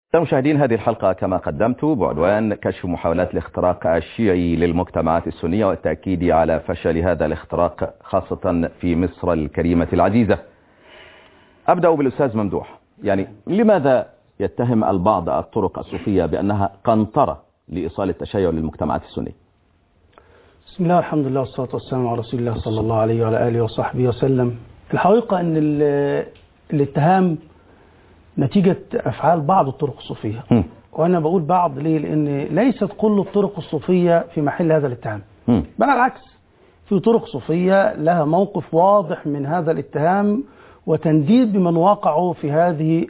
مشاهدين هذه الحلقة كما قدمت بعنوان كشف محاولات الاختراق الشيعي للمجتمعات السنية والتأكيد على فشل هذا الاختراق خاصة في مصر الكريمة العزيزة أبدأ بالأستاذ ممدوح يعني لماذا يتهم البعض الطرق الصوفية بأنها قنطرة لإيصال التشيع للمجتمعات السنية بسم الله والحمد لله والصلاة والسلام على رسول الله صلى الله عليه وعلى آله وصحبه وسلم الحقيقة أن الاتهام نتيجة أفعال بعض الطرق الصوفية م. وأنا بقول بعض ليه لأن ليست كل الطرق الصوفية في محل هذا الاتهام م. بل على العكس في طرق صوفية لها موقف واضح من هذا الاتهام وتنديد بمن وقعوا في هذه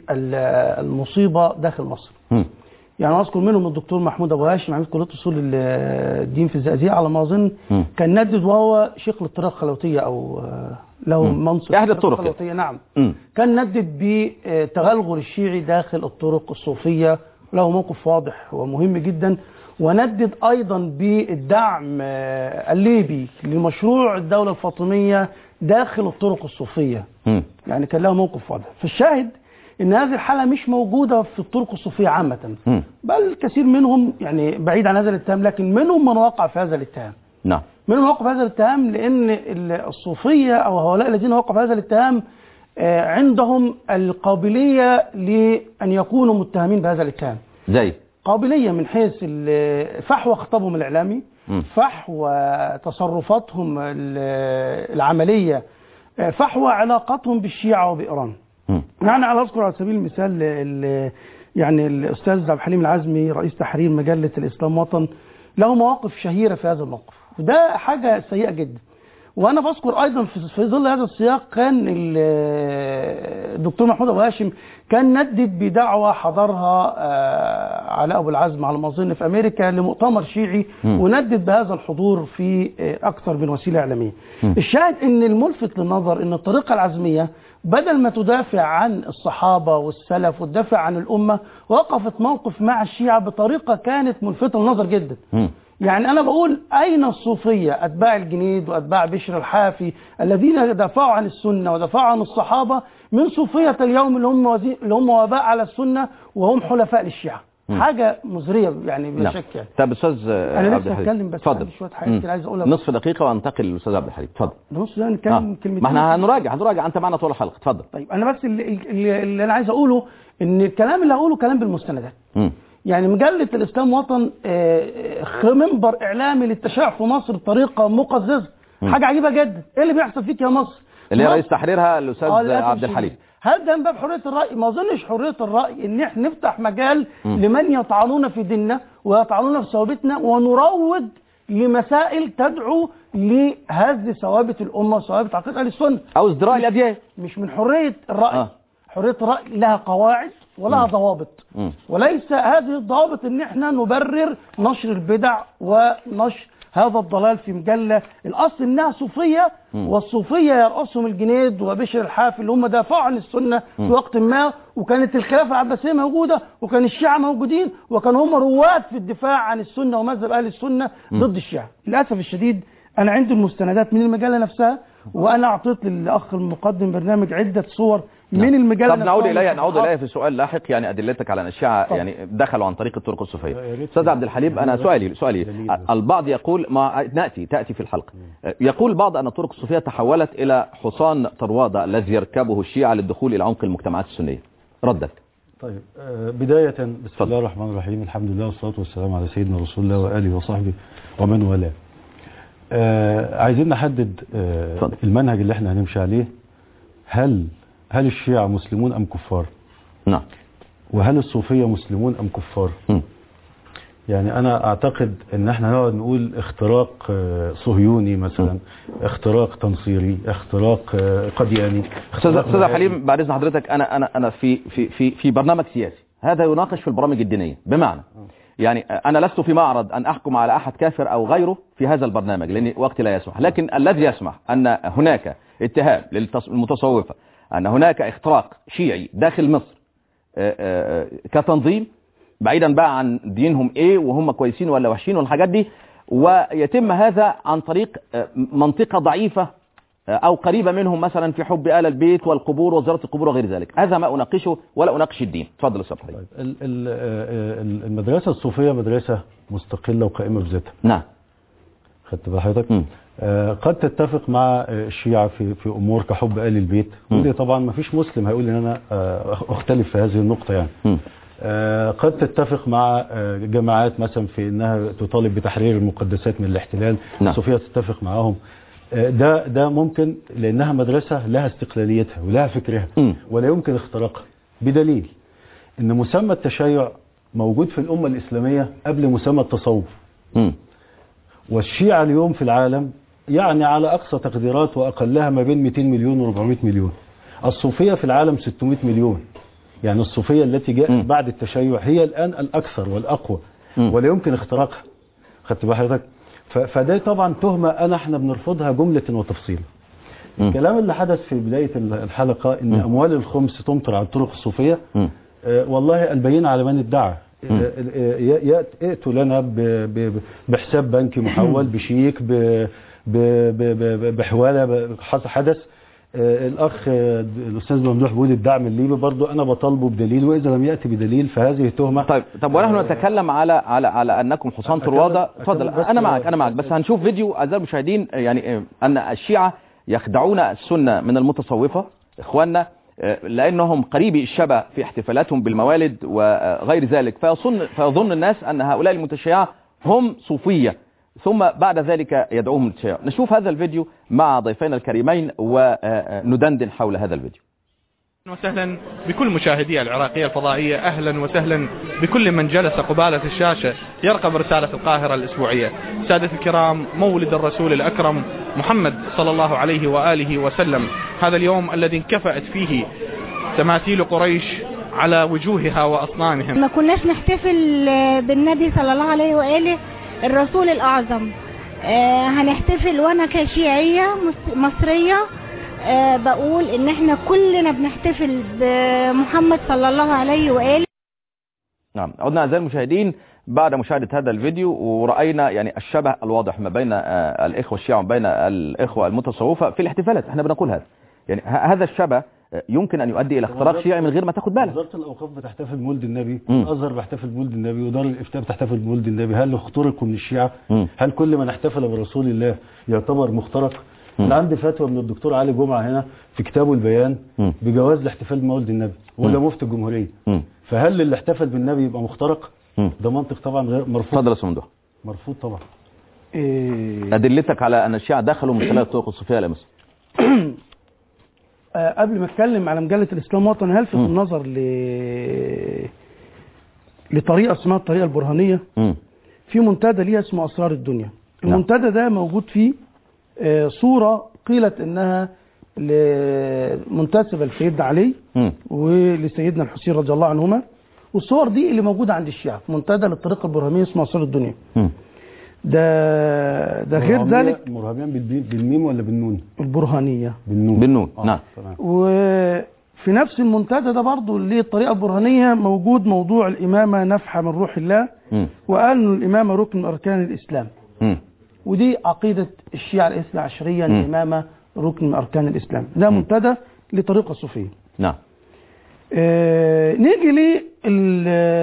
المصيبة داخل مصر م. يعني أذكر منهم الدكتور محمود أبو هاشم عميد كلية أصول الدين في الزقازيق على ما أظن م. كان ندد وهو شيخ للطريقة الخلوتية أو له م. منصب أحد في الطرق. الخلوتية نعم م. كان ندد بتغلغل الشيعي داخل الطرق الصوفية له موقف واضح ومهم جدا وندد أيضا بالدعم آه، الليبي لمشروع الدولة الفاطمية داخل الطرق الصوفية م. يعني كان له موقف واضح فالشاهد ان هذه الحالة مش موجودة في الطرق الصوفية عامة م. بل كثير منهم يعني بعيد عن هذا الاتهام لكن منهم من وقع في هذا الاتهام نعم منهم وقع في هذا الاتهام لان ال- الصوفية او هؤلاء الذين وقعوا في هذا الاتهام آه، عندهم القابلية لأن يكونوا متهمين بهذا الاتهام زي قابلية من حيث ال- فحوى خطابهم الإعلامي م. فحوى تصرفاتهم ال- العملية آه، فحوى علاقتهم بالشيعة وبإيران م. يعني على أذكر على سبيل المثال ال- يعني الأستاذ عبد الحليم العزمي رئيس تحرير مجلة الإسلام وطن له مواقف شهيرة في هذا الموقف وده حاجة سيئة جدا وانا بذكر ايضا في في ظل هذا السياق كان ال- الدكتور محمود ابو هاشم كان ندد بدعوه حضرها آه، علاء ابو العزم على ما اظن في امريكا لمؤتمر شيعي مم. وندد بهذا الحضور في آه، اكثر من وسيله اعلاميه. مم. الشاهد ان الملفت للنظر ان الطريقه العزميه بدل ما تدافع عن الصحابه والسلف وتدافع عن الامه وقفت موقف مع الشيعه بطريقه كانت ملفته للنظر جدا. م. يعني أنا بقول أين الصوفية أتباع الجنيد وأتباع بشر الحافي الذين دافعوا عن السنة ودافعوا عن الصحابة من صوفية اليوم اللي هم وزي... اللي هم وباء على السنة وهم حلفاء للشيعة مم. حاجة مزرية يعني بلا نعم شك يعني طب أستاذ أنا عبد لسه الحليم هتكلم بس اتفضل عندي شوية حاجات م. كده عايز أقولها نصف دقيقة وانتقل للأستاذ عبد الحليم اتفضل نص يعني آه. نتكلم كلمتين ما احنا هنراجع هنراجع أنت معنا طول الحلقة اتفضل طيب أنا بس اللي, اللي, اللي أنا عايز أقوله إن الكلام اللي هقوله كلام بالمستندات م. يعني مجلة الإسلام وطن آه، آه، منبر إعلامي للتشيع في مصر بطريقة مقززة مم. حاجة عجيبة جدا إيه اللي بيحصل فيك يا مصر اللي هي مصر- رئيس تحريرها الأستاذ آه، للأسف عبد الشديد. الحليم هل ده من باب حرية الرأي؟ ما أظنش حرية الرأي إن إحنا نفتح مجال مم. لمن يطعنون في ديننا ويطعنون في ثوابتنا ونروج لمسائل تدعو لهز ثوابت الأمة وثوابت عقيدة أهل السنة أو ازدراء الأديان مش من حرية الرأي آه. حرية الرأي لها قواعد ولها ضوابط م. وليس هذه الضوابط ان احنا نبرر نشر البدع ونشر هذا الضلال في مجلة الأصل إنها صوفية مم. والصوفية يرأسهم الجنيد وبشر الحافي اللي هم دافعوا عن السنة في مم. وقت ما وكانت الخلافة العباسية موجودة وكان الشيعة موجودين وكانوا هم رواد في الدفاع عن السنة ومذهب أهل السنة مم. ضد الشيعة للأسف الشديد أنا عندي المستندات من المجلة نفسها وأنا أعطيت للأخ المقدم برنامج عدة صور من المجلة طب نعود نفسها إليها نعود والصفحات. إليها في سؤال لاحق يعني أدلتك على أن الشيعة طبعا. يعني دخلوا عن طريق الطرق الصوفية يا ريت أستاذ عبد الحليم أنا بس سؤالي سؤالي دليل بس. البعض يقول ما نأتي تأتي في الحلقة يقول بعض أن الطرق الصوفية تحولت إلى حصان طروادة الذي يركبه الشيعة للدخول إلى عمق المجتمعات السنية ردك طيب آه، بداية بسم اتفضل. الله الرحمن الرحيم الحمد لله والصلاة والسلام على سيدنا رسول الله وآله وصحبه ومن والاه آه، عايزين نحدد آه، اتفضل. المنهج اللي احنا هنمشي عليه هل هل الشيعة مسلمون أم كفار نعم وهل الصوفية مسلمون أم كفار مم. يعني أنا أعتقد إن احنا نقعد نقول اختراق آه، صهيوني مثلا اختراق تنصيري اختراق آه، قدياني استاذ اختراق استاذ بهائي. حليم بعد اذن حضرتك انا انا انا في في في في برنامج سياسي هذا يناقش في البرامج الدينيه بمعنى يعني انا لست في معرض ان احكم على احد كافر او غيره في هذا البرنامج لان وقتي لا يسمح لكن الذي يسمح ان هناك اتهام للمتصوفه ان هناك اختراق شيعي داخل مصر آه، آه، كتنظيم بعيدا بقى عن دينهم ايه وهم كويسين ولا وحشين والحاجات دي ويتم هذا عن طريق آه، منطقه ضعيفه او قريبه منهم مثلا في حب ال البيت والقبور وزياره القبور وغير ذلك هذا ما اناقشه ولا اناقش الدين اتفضل يا استاذ حليم. طيب ال- ال- آه، ال- المدرسة الصوفية مدرسة مستقلة وقائمة بذاتها نعم خدت بال حضرتك مم. آه، قد تتفق مع آه، الشيعة في في امور كحب ال البيت مم. ودي طبعا ما فيش مسلم هيقول ان انا آه، اختلف في هذه النقطة يعني مم. آه، قد تتفق مع آه، جماعات مثلا في انها تطالب بتحرير المقدسات من الاحتلال نعم. الصوفيه تتفق معاهم آه، ده ده ممكن لانها مدرسه لها استقلاليتها ولها فكرها مم. ولا يمكن اختراقها بدليل ان مسمى التشيع موجود في الامه الاسلاميه قبل مسمى التصوف مم. والشيعة اليوم في العالم يعني على أقصى تقديرات وأقلها ما بين 200 مليون و 400 مليون الصوفية في العالم 600 مليون يعني الصوفية التي جاءت مم. بعد التشيع هي الآن الأكثر والأقوى مم. ولا يمكن اختراقها خدت بال حضرتك ف- فده طبعا تهمة أنا احنا بنرفضها جملة وتفصيلا مم. الكلام اللي حدث في بداية الحلقة إن مم. أموال الخمس تمطر على الطرق الصوفية مم. آه، والله البينة على من ادعى مم. آه، آه، ي- يأت- ائتوا لنا ب- ب- بحساب بنكي محول بشيك ب- ب- ب- ب- بحواله ب- حص- حدث آه، الاخ آه، الاستاذ ممدوح بيقول الدعم الليبي برضو انا بطالبه بدليل واذا لم ياتي بدليل فهذه تهمه طيب طب ونحن نتكلم على على على انكم حصان أكمل- طروادة أكمل اتفضل بس- انا معك انا معك بس هنشوف فيديو اعزائي المشاهدين يعني آه، ان الشيعة يخدعون السنة من المتصوفة اخواننا آه، لانهم قريبي الشبه في احتفالاتهم بالموالد وغير ذلك فيظن فيظن الناس ان هؤلاء المتشيعة هم صوفية ثم بعد ذلك يدعوهم للتشيع نشوف هذا الفيديو مع ضيفينا الكريمين وندندن حول هذا الفيديو أهلا وسهلا بكل مشاهدي العراقية الفضائية أهلا وسهلا بكل من جلس قبالة الشاشة يرقب رسالة القاهرة الأسبوعية سادة الكرام مولد الرسول الأكرم محمد صلى الله عليه وآله وسلم هذا اليوم الذي انكفأت فيه تماثيل قريش على وجوهها وأصنامهم ما كناش نحتفل آه، بالنبي صلى الله عليه وآله الرسول الأعظم آه، هنحتفل وأنا كشيعية مس- مصرية آه، بقول إن إحنا كلنا بنحتفل بمحمد صلى الله عليه وآله نعم عدنا أعزائي المشاهدين بعد مشاهدة هذا الفيديو ورأينا يعني الشبه الواضح ما بين آه، الإخوة الشيعة وبين الإخوة المتصوفة في الاحتفالات احنا بنقول هذا يعني ه- هذا الشبه آه، يمكن أن يؤدي إلى اختراق شيعي من غير ما تاخد بالك وزاره الاوقاف بتحتفل بمولد النبي مم. الازهر بيحتفل بمولد النبي ودار الافتاء بتحتفل بمولد النبي هل اخترقوا من الشيعه مم. هل كل من احتفل برسول الله يعتبر مخترق مم. انا عندي فتوى من الدكتور علي جمعه هنا في كتابه البيان مم. بجواز الاحتفال بمولد النبي ولا مم. مفتي الجمهوريه مم. فهل اللي احتفل بالنبي يبقى مخترق مم. ده منطق طبعا غير مرفوض اتفضل يا أستاذ ممدوح مرفوض طبعا إيه أدلتك على أن الشيعة دخلوا من خلال الطرق الصوفية إلى مصر آه، قبل ما اتكلم على مجله الاسلام وطن هلفت مم. النظر ل لطريقه اسمها الطريقه البرهانيه مم. في منتدى ليها اسمه اسرار الدنيا نعم. المنتدى ده موجود فيه آه، صوره قيلت انها ل- منتسبه لسيدنا علي مم. ولسيدنا الحسين رضي الله عنهما والصور دي اللي موجوده عند الشيعة في منتدى للطريقه البرهانيه اسمه اسرار الدنيا مم. ده ده غير مرهمية- ذلك مرهميا بالبي- بالميم ولا بالنون البرهانيه بالنون بالنون آه، نعم تمام. وفي نفس المنتدى ده برضه اللي هي الطريقه البرهانيه موجود موضوع الامامه نفحه من روح الله مم. وقال ان الامامه ركن من اركان الاسلام مم. ودي عقيده الشيعه الاثنى عشريه ان مم. الامامه ركن من اركان الاسلام ده منتدى لطريقه صوفيه نعم آه نيجي ل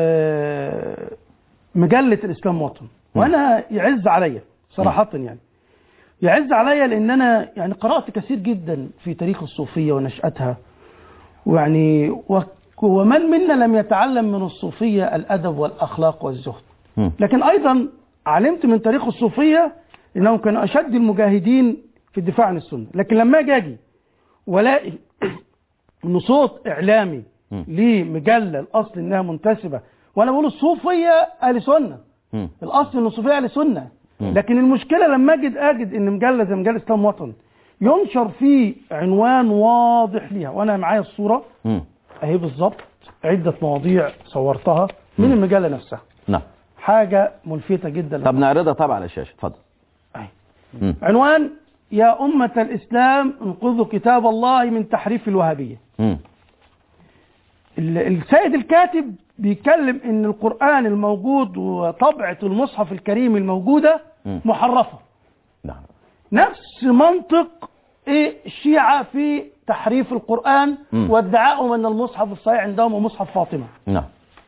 مجله الاسلام وطن وانا يعز عليا صراحه يعني يعز عليا لان انا يعني قرات كثير جدا في تاريخ الصوفيه ونشاتها ويعني و- ومن منا لم يتعلم من الصوفيه الادب والاخلاق والزهد مم. لكن ايضا علمت من تاريخ الصوفيه انهم كانوا اشد المجاهدين في الدفاع عن السنه لكن لما اجي اجي والاقي ان صوت اعلامي مم. لمجله الاصل انها منتسبه وانا بقول الصوفيه اهل سنه مم. الاصل ان الصوفيه اهل سنه مم. لكن المشكله لما اجد اجد ان مجله زي مجله اسلام وطن ينشر فيه عنوان واضح ليها وانا معايا الصوره مم. اهي بالظبط عده مواضيع صورتها من المجله نفسها نعم حاجه ملفته جدا طب نعرضها طبعا على الشاشة اتفضل أهي. مم. عنوان يا أمة الإسلام انقذوا كتاب الله من تحريف الوهابية مم. ال- السيد الكاتب بيتكلم ان القرآن الموجود وطبعة المصحف الكريم الموجودة مم. محرفة نعم نفس منطق إيه الشيعة في تحريف القرآن مم. وادعائهم أن المصحف الصحيح عندهم هو مصحف فاطمة نعم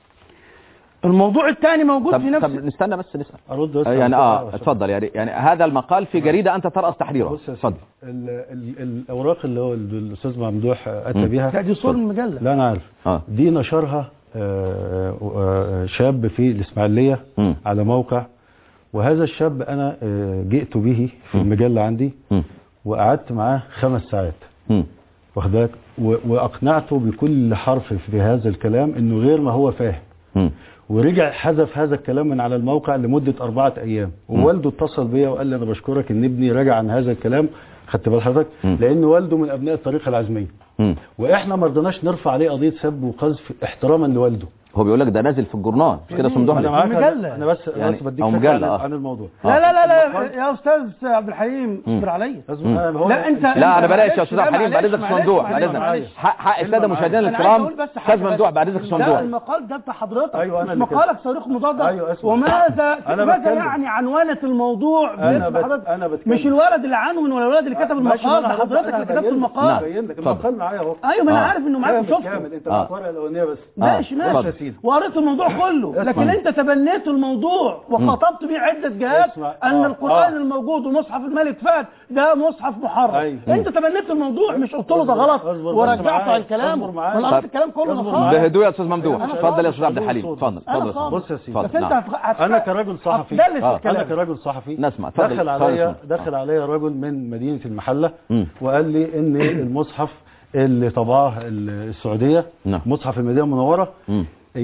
الموضوع الثاني موجود طب, في نفس طب نستنى بس نسال ارد بس يعني على اه السؤال. اتفضل يعني يعني هذا المقال في جريده انت تراس تحريرها بص يا اتفضل سيدي ال- ال- الاوراق اللي هو الاستاذ ممدوح اتى مم. بها لا، دي صور من المجلة لا انا عارف اه دي نشرها آه، آه، شاب في الاسماعيليه مم. على موقع وهذا الشاب انا آه، جئت به في مم. المجله عندي مم. وقعدت معاه خمس ساعات مم. واخد بالك و- واقنعته بكل حرف في هذا الكلام انه غير ما هو فاهم مم. ورجع حذف هذا الكلام من على الموقع لمدة أربعة أيام ووالده اتصل بيا وقال لي أنا بشكرك إن ابني رجع عن هذا الكلام خدت بال حضرتك مم. لأن والده من أبناء الطريقة العزمية مم. وإحنا ما رضيناش نرفع عليه قضية سب وقذف احتراما لوالده هو بيقول لك ده نازل في الجورنال مش كده صندوق أنا عليه؟ معاك مجلة. أنا بس يعني بس بديك أو فكرة مجلة، عن, آه. عن الموضوع آه. لا لا لا لا المقال- يا أستاذ عبد الحليم اصبر عليا لازم أنا- هو- لا، أنت- لا انا بلاش يا معلش، استاذ لا، عبد الحليم بعد معلش، اذنك معلش، صندوق بعد معلش، اذنك معلش. حق حق الساده معايا. مشاهدينا أنا عايز الكرام أقول بس استاذ حاجة ممدوح بس. بعد اذنك لا صندوق المقال ده بتاع حضرتك أيوة، أنا اللي مقالك صاروخ مضاد أيوة، اسمع. وماذا أنا ماذا بتكلم. يعني عنوانة الموضوع أنا بالنسبة بت- لحضرتك؟ أنا بتكلم. مش الولد اللي عنون ولا الولد اللي كتب ماشي، المقال أنا ده هرد- حضرتك أنا اللي كتبت هبين- المقال هبين لك اتفضل. المقال معايا أهو ايوه ما انا آه. عارف انه معاك كامل شفته كامل أنت آه. معاك الورقة الأولانية بس ماشي بص ماشي يا سيدي. وقريت الموضوع كله لكن اتفضل. انت تبنيت الموضوع وخاطبت بيه عده جهات اسمع. ان آه. القران آه. الموجود ومصحف الملك فهد ده مصحف محرف أيوة. انت تبنيت الموضوع مش قلت له ده غلط اصبر بس ورجعت معايا. على الكلام اصبر معايا. ولا قريت طب. الكلام كله اصبر خالص معايا. بهدوء يا استاذ ممدوح أنا اتفضل يا صادق. استاذ عبد الحليم صوت. اتفضل أنا اتفضل يا صادق. بص يا سيدي. اتفضل. بس انت نعم. هتف- هتف- انا كراجل صحفي هتدلس آه. الكلام. انا كراجل صحفي نسمع. اتفضل. دخل اتفضل عليا يا أستاذ. دخل عليا رجل من مدينه المحله مم. وقال لي ان المصحف اللي طبعاه السعوديه نعم. مصحف المدينه المنوره مم.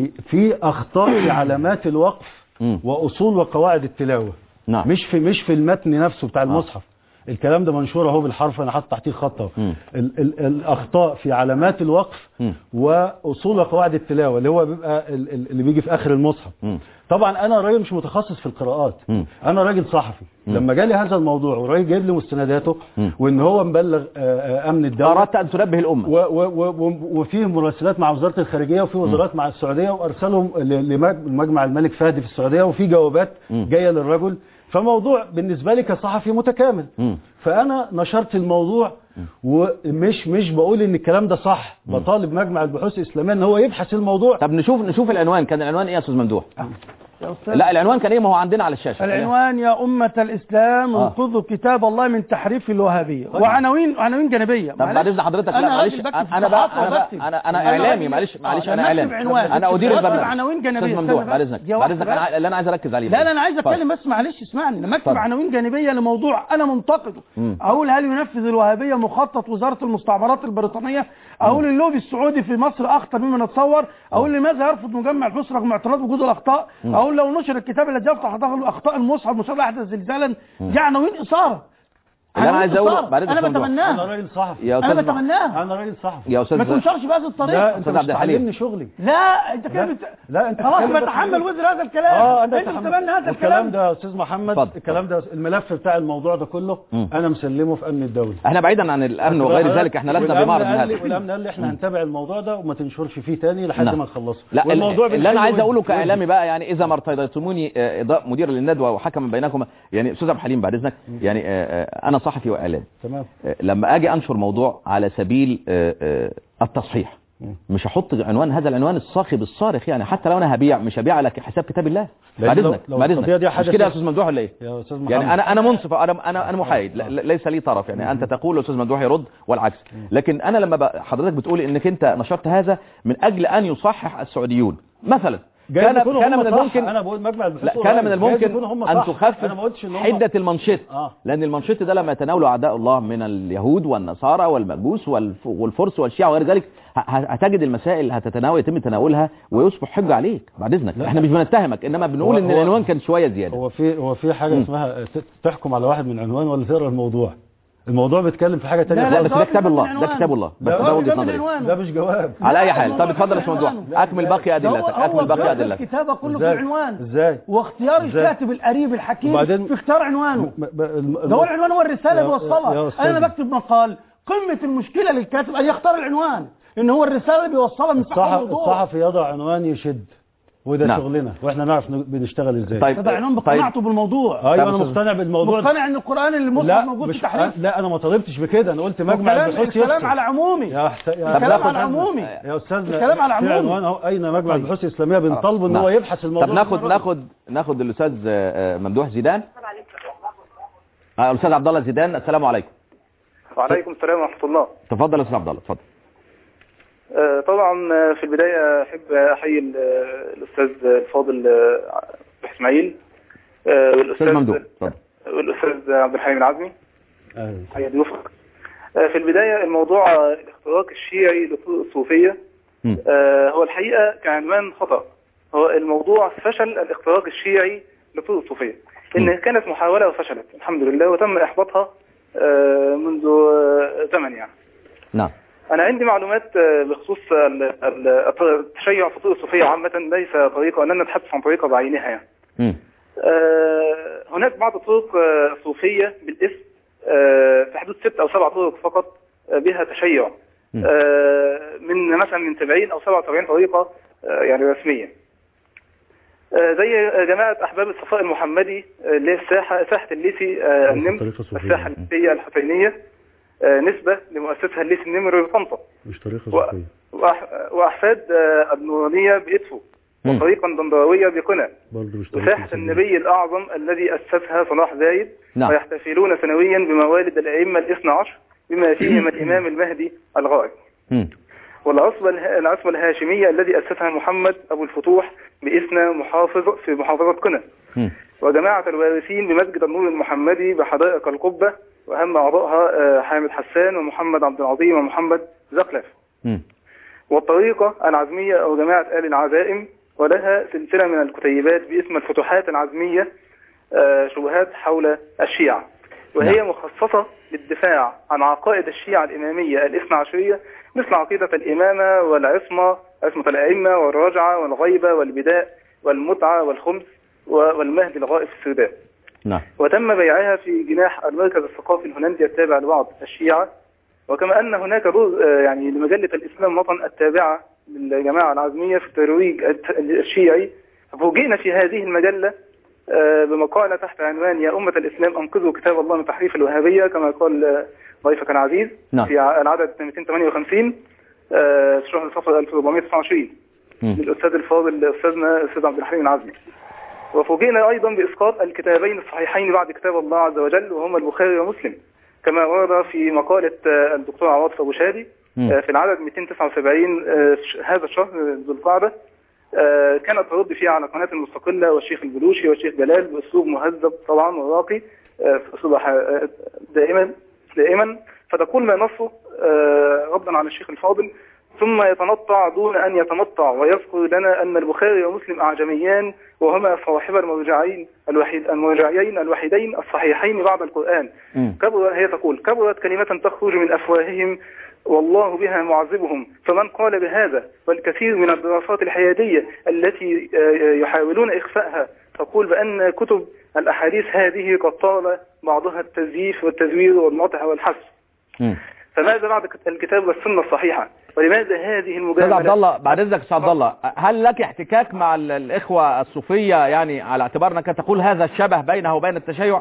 في اخطاء في علامات الوقف مم. واصول وقواعد التلاوه نعم. مش في مش في المتن نفسه بتاع المصحف الكلام ده منشور اهو بالحرف انا حاطط تحتيه خط اهو مم. ال- ال- الاخطاء في علامات الوقف مم. واصول وقواعد التلاوه اللي هو بيبقى ال- ال- اللي بيجي في اخر المصحف مم. طبعا انا راجل مش متخصص في القراءات مم. انا راجل صحفي لما جالي هذا الموضوع وراجل جايب لي مستنداته مم. وان هو مبلغ آه، آه، امن الدوله اردت ان تنبه الامه و- و- و- وفيه مراسلات مع وزاره الخارجيه وفي وزارات مع السعوديه وارسلهم ل- لمجمع الملك فهد في السعوديه وفي جوابات مم. جايه للرجل فموضوع بالنسبه لي كصحفي متكامل مم. فانا نشرت الموضوع ومش مش بقول ان الكلام ده صح بطالب مجمع البحوث الاسلاميه ان هو يبحث الموضوع طب نشوف نشوف العنوان كان العنوان ايه يا استاذ ممدوح يا أستاذ. لا العنوان كان ايه ما هو عندنا على الشاشه العنوان يا أمة الإسلام آه. انقذوا كتاب الله من تحريف الوهابية وعناوين عناوين جانبية طب بعد اذن حضرتك لا أنا معلش راجل بكتب انا بقى صحافة انا وبكتب. بقى انا انا أنا اعلامي راجل- معلش معلش آه، انا لما أكتب اعلامي عنوان. انا ادير بكتب البرنامج عناوين جانبية. استاذ ممدوح استنى بعد بس. اذنك دي بعد واحدة اذنك بس. انا اللي انا عايز اركز عليه لا لا انا عايز اتفضل. اتكلم بس معلش اسمعني لما اكتب اتفضل. عناوين جانبيه لموضوع انا منتقده مم. اقول هل ينفذ الوهابيه مخطط وزاره المستعمرات البريطانيه اقول اللوبي السعودي في مصر اخطر مما نتصور اقول لماذا يرفض مجمع البحوث رغم اعتراض وجود الاخطاء اقول لو نشر الكتاب الذي يفتح ظهر اخطاء المصحف مصاب احدث زلزالا دي عناوين اثاره اللي انا عناوين عايز اقوله إثارة. بعد اذنك انا ممدوح. انا بتمناها راجل صحفي يا انا استاذ بتمناها انا راجل صحفي يا استاذ ما تنشرش بهذه لا الطريقه انت أستاذ مش عبد الحليم. تعلمني شغلي لا انت كده لا. بت... لا، أنت خلاص بتتكلم بتحمل بس- وزر هذا الكلام اه انت انت تتحمل. بتتبنى هذا والكلام الكلام ده يا استاذ محمد اتفضل. الكلام ده الملف بتاع الموضوع ده كله مم. انا مسلمه في امن الدوله احنا بعيدا عن الامن وغير ذلك احنا لسنا والأمن بمعرض من قال لي- هذا والامن قال لي احنا هنتابع الموضوع ده وما تنشرش فيه تاني لحد نعم. ما نخلصه لا والموضوع اللي انا بالحل عايز اقوله ودي. كاعلامي بقى يعني اذا ما ارتضيتموني آه، إضاء مدير للندوه وحكما بينكما يعني استاذ عبد الحليم بعد اذنك يعني آه، آه، انا صحفي واعلامي تمام آه، لما اجي انشر موضوع على سبيل آه، آه، التصحيح مش هحط عنوان هذا العنوان الصاخب الصارخ يعني حتى لو انا هبيع مش هبيع على حساب كتاب الله لأن بعد لو- اذنك لو بعد القضية دي اذنك مش حدثت- كده يا استاذ ممدوح ولا ايه يا استاذ محمد يعني انا انا منصف انا انا انا محايد لا- لا- ليس لي طرف يعني انت تقول الاستاذ ممدوح يرد والعكس لكن انا لما ب- حضرتك بتقول انك انت نشرت هذا من اجل ان يصحح السعوديون مثلا جايز كان يكونوا كان هم من صح. الممكن انا بقول مجمع البحوث لا قريب. كان من جايز الممكن يكونوا هم ان صح. تخفف انا ما قلتش ان هم حده المنشط آه. لان المنشط ده لما يتناوله اعداء الله من اليهود والنصارى والمجوس والف- والفرس والشيعة وغير ذلك ه- ه- هتجد المسائل هتتناول يتم تناولها ويصبح حجه عليك بعد اذنك احنا مش بنتهمك انما بنقول هو- ان هو- العنوان كان شويه زياده هو في هو في حاجه مم. اسمها ت- تحكم على واحد من عنوان ولا تقرا الموضوع الموضوع بيتكلم في حاجه لا، تانية لا لا، بس خالص. ده كتاب الله ده العنوان. كتاب الله بس لا، ده هو وجهه كتاب نظري العنوان. ده مش جواب على اي لا، حال طب الموضوع اتفضل يا كتاب ممدوح العنوان. اكمل باقي ده هو ادلتك اكمل هو باقي جهد ادلتك الكتابه كله في إزاي؟ العنوان ازاي واختيار إزاي؟ الكاتب القريب الحكيم وبعدين- في اختيار عنوانه م- ب- الم- ده هو العنوان هو الرساله يا- بيوصلها يا أستاذ. انا لما بكتب مقال قمه المشكله للكاتب ان يختار العنوان ان هو الرساله اللي بيوصلها من صح الصحف الموضوع الصحفي يضع عنوان يشد وده نعم. شغلنا واحنا نعرف ن- بنشتغل ازاي طيب طبعا انهم طيب اقتنعتوا بالموضوع ايوه انا طب أستاذ- مقتنع بالموضوع ده. مقتنع ان القران المصحف لا موجود في مش تحريف لا انا ما طالبتش بكده انا قلت مجمع الكلام البحوث الكلام يفصل. على عمومي يا حس... يا الكلام ناخد- على عمومي يا استاذنا الكلام على في عمومي. عنوان اهو اين مجمع البحوث الاسلاميه بنطالبه ان نعم. هو يبحث الموضوع طب ناخد ده. ناخد ناخد الاستاذ آه، آه، ممدوح زيدان آه، الاستاذ عبد الله زيدان السلام عليكم وعليكم السلام ورحمة الله تفضل يا استاذ عبد الله اتفضل آه، طبعا آه، في البداية أحب أحيي ال- آه، الأستاذ الفاضل آه، إسماعيل آه، استاذ والأستاذ ممدوح اتفضل والأستاذ عبد الحليم العزمي أهلا. حيا ضيوفك آه، في البداية الموضوع آه، الاختراق الشيعي لطرق الصوفية مم. آه، هو الحقيقة كعنوان خطأ هو الموضوع فشل الاختراق الشيعي لطرق الصوفية إن كانت محاولة وفشلت الحمد لله وتم إحباطها آه، منذ آه، زمن يعني نعم أنا عندي معلومات آه، بخصوص ال- ال- التشيع في الطرق الصوفية عامة ليس طريقة لن نتحدث عن طريقة بعينها يعني. مم. آه، هناك بعض الطرق آه، صوفية بالاسم آه، في حدود ست أو سبع طرق فقط آه، بها تشيع مم. آه، من مثلا من 70 أو 77 طريقة آه، يعني رسمية آه، زي جماعة أحباب الصفاء المحمدي آه، اللي هي الساحة ساحة الليثي آه، النمر طريقة صوفية. الساحة الليثية الحسينية آه، نسبة لمؤسسها الليثي النمر بطنطا مش طريقه و- صوفيه وأح- وأحفاد آه، النورانية بإدفو مم. وطريقا دندراوية بقنا برضه مش طريقه وساحة صوفية. النبي الأعظم الذي أسسها صلاح زايد نعم. ويحتفلون سنويا بموالد الأئمة الاثنى عشر بما فيهم الإمام المهدي الغائب مم. والعصبة اله- العصبة الهاشمية الذي أسسها محمد أبو الفتوح بإثنى محافظ في محافظة قنا مم. وجماعة الوارثين بمسجد النور المحمدي بحدائق القبة وأهم أعضائها آه، حامد حسان ومحمد عبد العظيم ومحمد زقلف مم. والطريقة العزمية أو جماعة آل العزائم ولها سلسلة من الكتيبات باسم الفتوحات العزمية آه، شبهات حول الشيعة وهي نعم. مخصصة للدفاع عن عقائد الشيعة الإمامية الاثنى عشرية مثل عقيدة الإمامة والعصمة عصمة الأئمة والرجعة والغيبة والبداء والمتعة والخمس و- والمهدي الغائب في السودان نعم وتم بيعها في جناح المركز الثقافي الهولندي التابع لبعض الشيعة وكما أن هناك دور آه، يعني لمجلة الإسلام وطن التابعة للجماعة العزمية في الترويج الت- الشيعي فوجئنا في هذه المجلة آه، بمقالة تحت عنوان يا أمة الإسلام أنقذوا كتاب الله من تحريف الوهابية كما قال آه، ضيفك العزيز نعم. في ع- العدد 258 آه، في شهر صفر 1429 مم. للأستاذ الفاضل أستاذنا الأستاذ عبد الحليم العزمي وفوجئنا أيضا بإسقاط الكتابين الصحيحين بعد كتاب الله عز وجل وهما البخاري ومسلم كما ورد في مقالة آه، الدكتور عواطف أبو شادي مم. آه، في العدد 279 آه، في ش- هذا الشهر آه، ذو القعدة آه، كانت ترد فيها على قناة المستقلة والشيخ البلوشي والشيخ جلال بأسلوب مهذب طبعا وراقي آه، في أسلوب ح- آه، دائما دائما فتقول ما نصه آه، ردا على الشيخ الفاضل ثم يتنطع دون أن يتمطع ويذكر لنا أن البخاري ومسلم أعجميان وهما صاحب المرجعين الوحيد المرجعين الوحيدين الصحيحين بعد القرآن مم. كبر هي تقول كبرت كلمة تخرج من أفواههم والله بها معذبهم فمن قال بهذا والكثير من الدراسات الحيادية التي آه، يحاولون إخفائها تقول بأن كتب الأحاديث هذه قد طال بعضها التزييف والتزوير والمطع والحذف مم. فماذا بعد الكتاب والسنة الصحيحة ولماذا هذه استاذ المجاملة عبد الله بعد اذنك استاذ عبد الله هل لك احتكاك مع ال- الاخوه الصوفيه يعني على اعتبار انك تقول هذا الشبه بينه وبين التشيع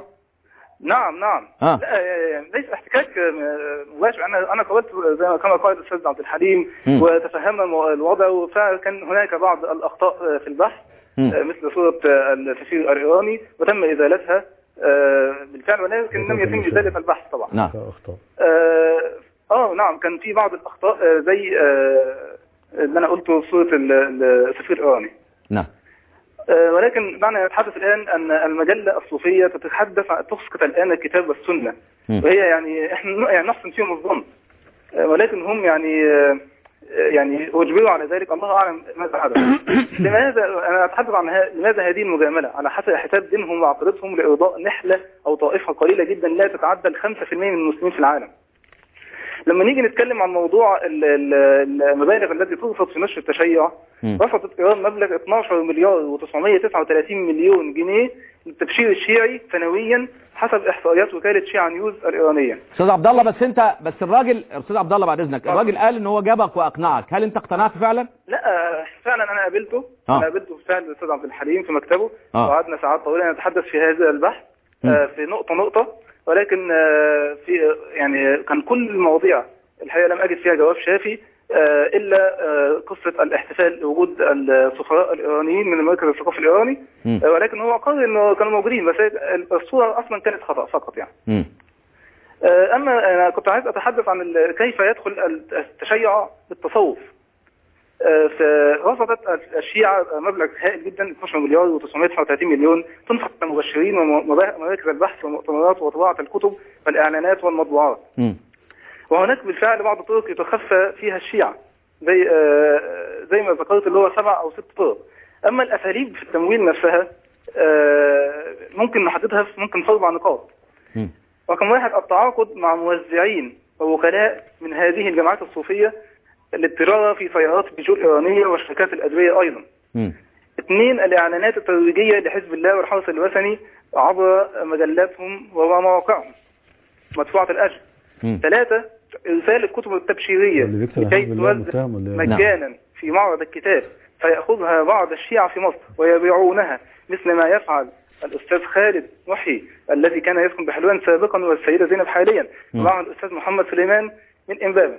نعم نعم آه. لا آه، ليس احتكاك آه، مباشر انا انا قابلت زي ما كما قال الاستاذ عبد الحليم مم. وتفهمنا المو- الوضع فكان هناك بعض الاخطاء آه، في البحث مم. آه، مثل صوره آه، السفير الايراني وتم ازالتها آه، بالفعل ولكن لم يتم ازاله البحث طبعا نعم اخطاء اه آه، نعم كان في بعض الاخطاء آه، زي آه، اللي انا قلته صوره ال- ال- السفير الايراني نعم آه، ولكن دعنا نتحدث الآن أن المجلة الصوفية تتحدث عن تسقط الآن الكتاب والسنة مم. وهي يعني احنا ن- يعني نحسن فيهم الظن آه، ولكن هم يعني آه، يعني أجبروا على ذلك الله أعلم ماذا حدث لماذا أنا أتحدث عن ها- لماذا هذه المجاملة على حسب حساب دينهم وعقيدتهم لإرضاء نحلة أو طائفة قليلة جدا لا تتعدى ال 5% من المسلمين في العالم لما نيجي نتكلم عن موضوع ال- ال- المبالغ التي ترصد في نشر التشيع مم. رصدت ايران مبلغ 12 مليار و939 مليون جنيه للتبشير الشيعي سنويا حسب احصائيات وكاله شيعة نيوز الايرانيه استاذ عبد الله بس انت بس الراجل استاذ عبد الله بعد اذنك الراجل قال ان هو جابك واقنعك هل انت اقتنعت فعلا لا آه، فعلا انا قابلته آه. انا قابلته بالفعل الاستاذ عبد الحليم في مكتبه آه. وقعدنا ساعات طويله نتحدث في هذا البحث آه، في نقطه نقطه ولكن آه، في يعني كان كل المواضيع الحقيقه لم اجد فيها جواب شافي آه، الا آه، قصه الاحتفال بوجود السفراء الايرانيين من المركز الثقافي الايراني مم. آه، ولكن هو قال انه كانوا موجودين بس هي- الصوره اصلا كانت خطا فقط يعني مم. آه، اما انا كنت عايز اتحدث عن ال- كيف يدخل التشيع بالتصوف آه، فرصدت الشيعة مبلغ هائل جدا 12 مليار و939 مليون تنفق على المبشرين ومراكز البحث والمؤتمرات وطباعة الكتب والإعلانات والمطبوعات مم. وهناك بالفعل بعض الطرق يتخفى فيها الشيعة زي آه، زي ما ذكرت اللي هو سبع أو ست طرق أما الأساليب في التمويل نفسها آه، ممكن نحددها في ممكن في أربع نقاط مم. رقم واحد التعاقد مع موزعين ووكلاء من هذه الجماعات الصوفية للتجارة في سيارات بيجو الإيرانية وشركات الأدوية أيضا مم. اثنين الإعلانات الترويجية لحزب الله والحرس الوثني عبر مجلاتهم ومواقعهم مدفوعة الأجر مم. ثلاثة إرسال الكتب التبشيرية اللي بيكتب لكي حزب الله توزع متهم ولا إيه؟ مجانا في معرض الكتاب فيأخذها بعض الشيعة في مصر ويبيعونها مثل ما يفعل الأستاذ خالد محي الذي كان يسكن بحلوان سابقا والسيدة زينب حاليا مم. ومعه الأستاذ محمد سليمان من إمبابة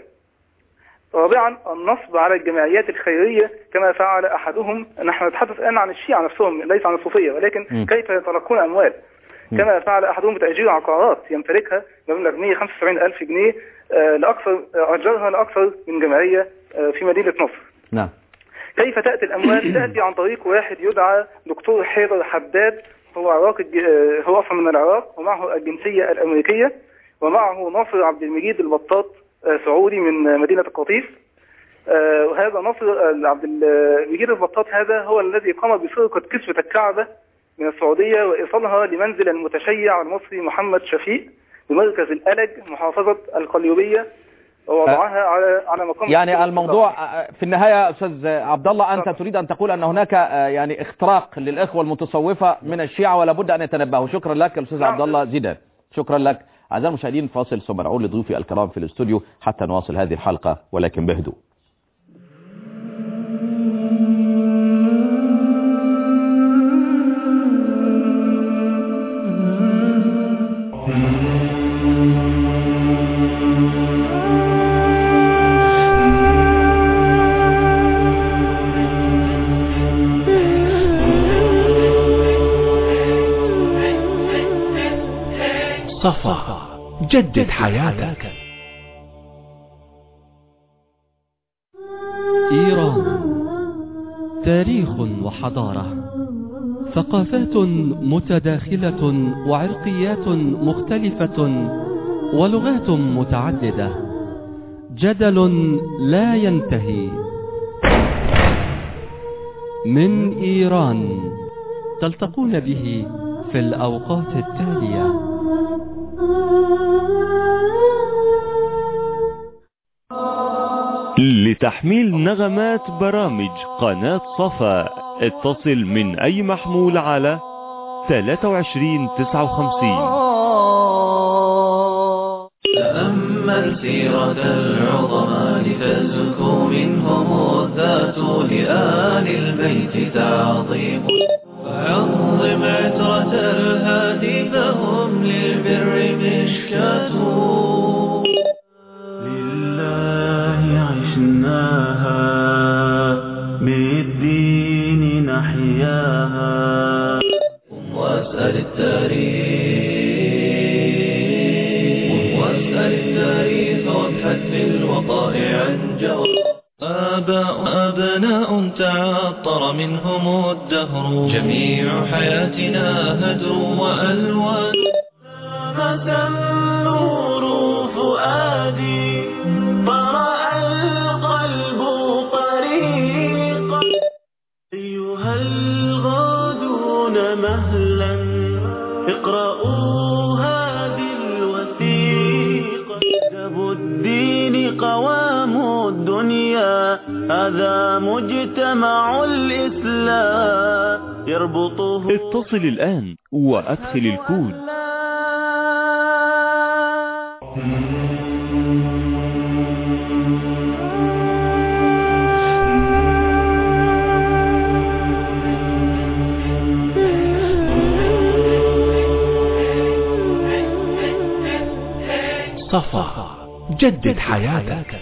رابعا النصب على الجمعيات الخيرية كما فعل أحدهم نحن نتحدث الآن عن الشيعة نفسهم ليس عن الصوفية ولكن مم. كيف يتلقون أموال كما فعل أحدهم بتأجير عقارات يمتلكها بمبلغ 175 ألف جنيه آه، لأكثر آه، أجرها لأكثر من جمعية آه، في مدينة نصر نعم كيف تأتي الأموال؟ تأتي عن طريق واحد يدعى دكتور حيدر حداد هو عراقي الج- آه، هو أصلا من العراق ومعه الجنسية الأمريكية ومعه ناصر عبد المجيد البطاط آه، سعودي من آه، مدينة القطيف آه، وهذا ناصر آه، عبد المجيد البطاط هذا هو الذي قام بسرقة كسوة الكعبة من السعودية وإيصالها لمنزل المتشيع المصري محمد شفيق بمركز الألج محافظة القليوبية ووضعها على على مقام يعني الموضوع آه، في النهاية أستاذ عبد الله أنت تريد أن تقول أن هناك آه، يعني اختراق للإخوة المتصوفة من الشيعة ولا بد أن يتنبهوا شكرا لك الأستاذ نعم. عبد الله زيدان شكرا لك أعزائي المشاهدين فاصل ثم نعود لضيوفي الكرام في الاستوديو حتى نواصل هذه الحلقة ولكن بهدوء صفا جدد حياتك إيران تاريخ وحضارة ثقافات متداخلة وعرقيات مختلفة ولغات متعددة جدل لا ينتهي من إيران تلتقون به في الأوقات التالية لتحميل نغمات برامج قناة صفا اتصل من أي محمول على 23 59 تأمل سيرة العظماء تزكو منهم الذات لآل البيت تعظيم عظم عترة الهادي فهم للبر مشكاة لله عشناها بالدين نحياها واسأل التاريخ واسأل التاريخ وابحث في الوقائع عن جواب آباء أبناء تعطر منهم الدهر جميع حياتنا هدر وألوان متى النور فؤادي طرأ القلب طريقا أيها الغادون مهلا اقرأوا هذه الوثيقة كتاب الدين الدنيا هذا مجتمع الإسلام يربطه اتصل الآن وأدخل الكود صفا جدد حياتك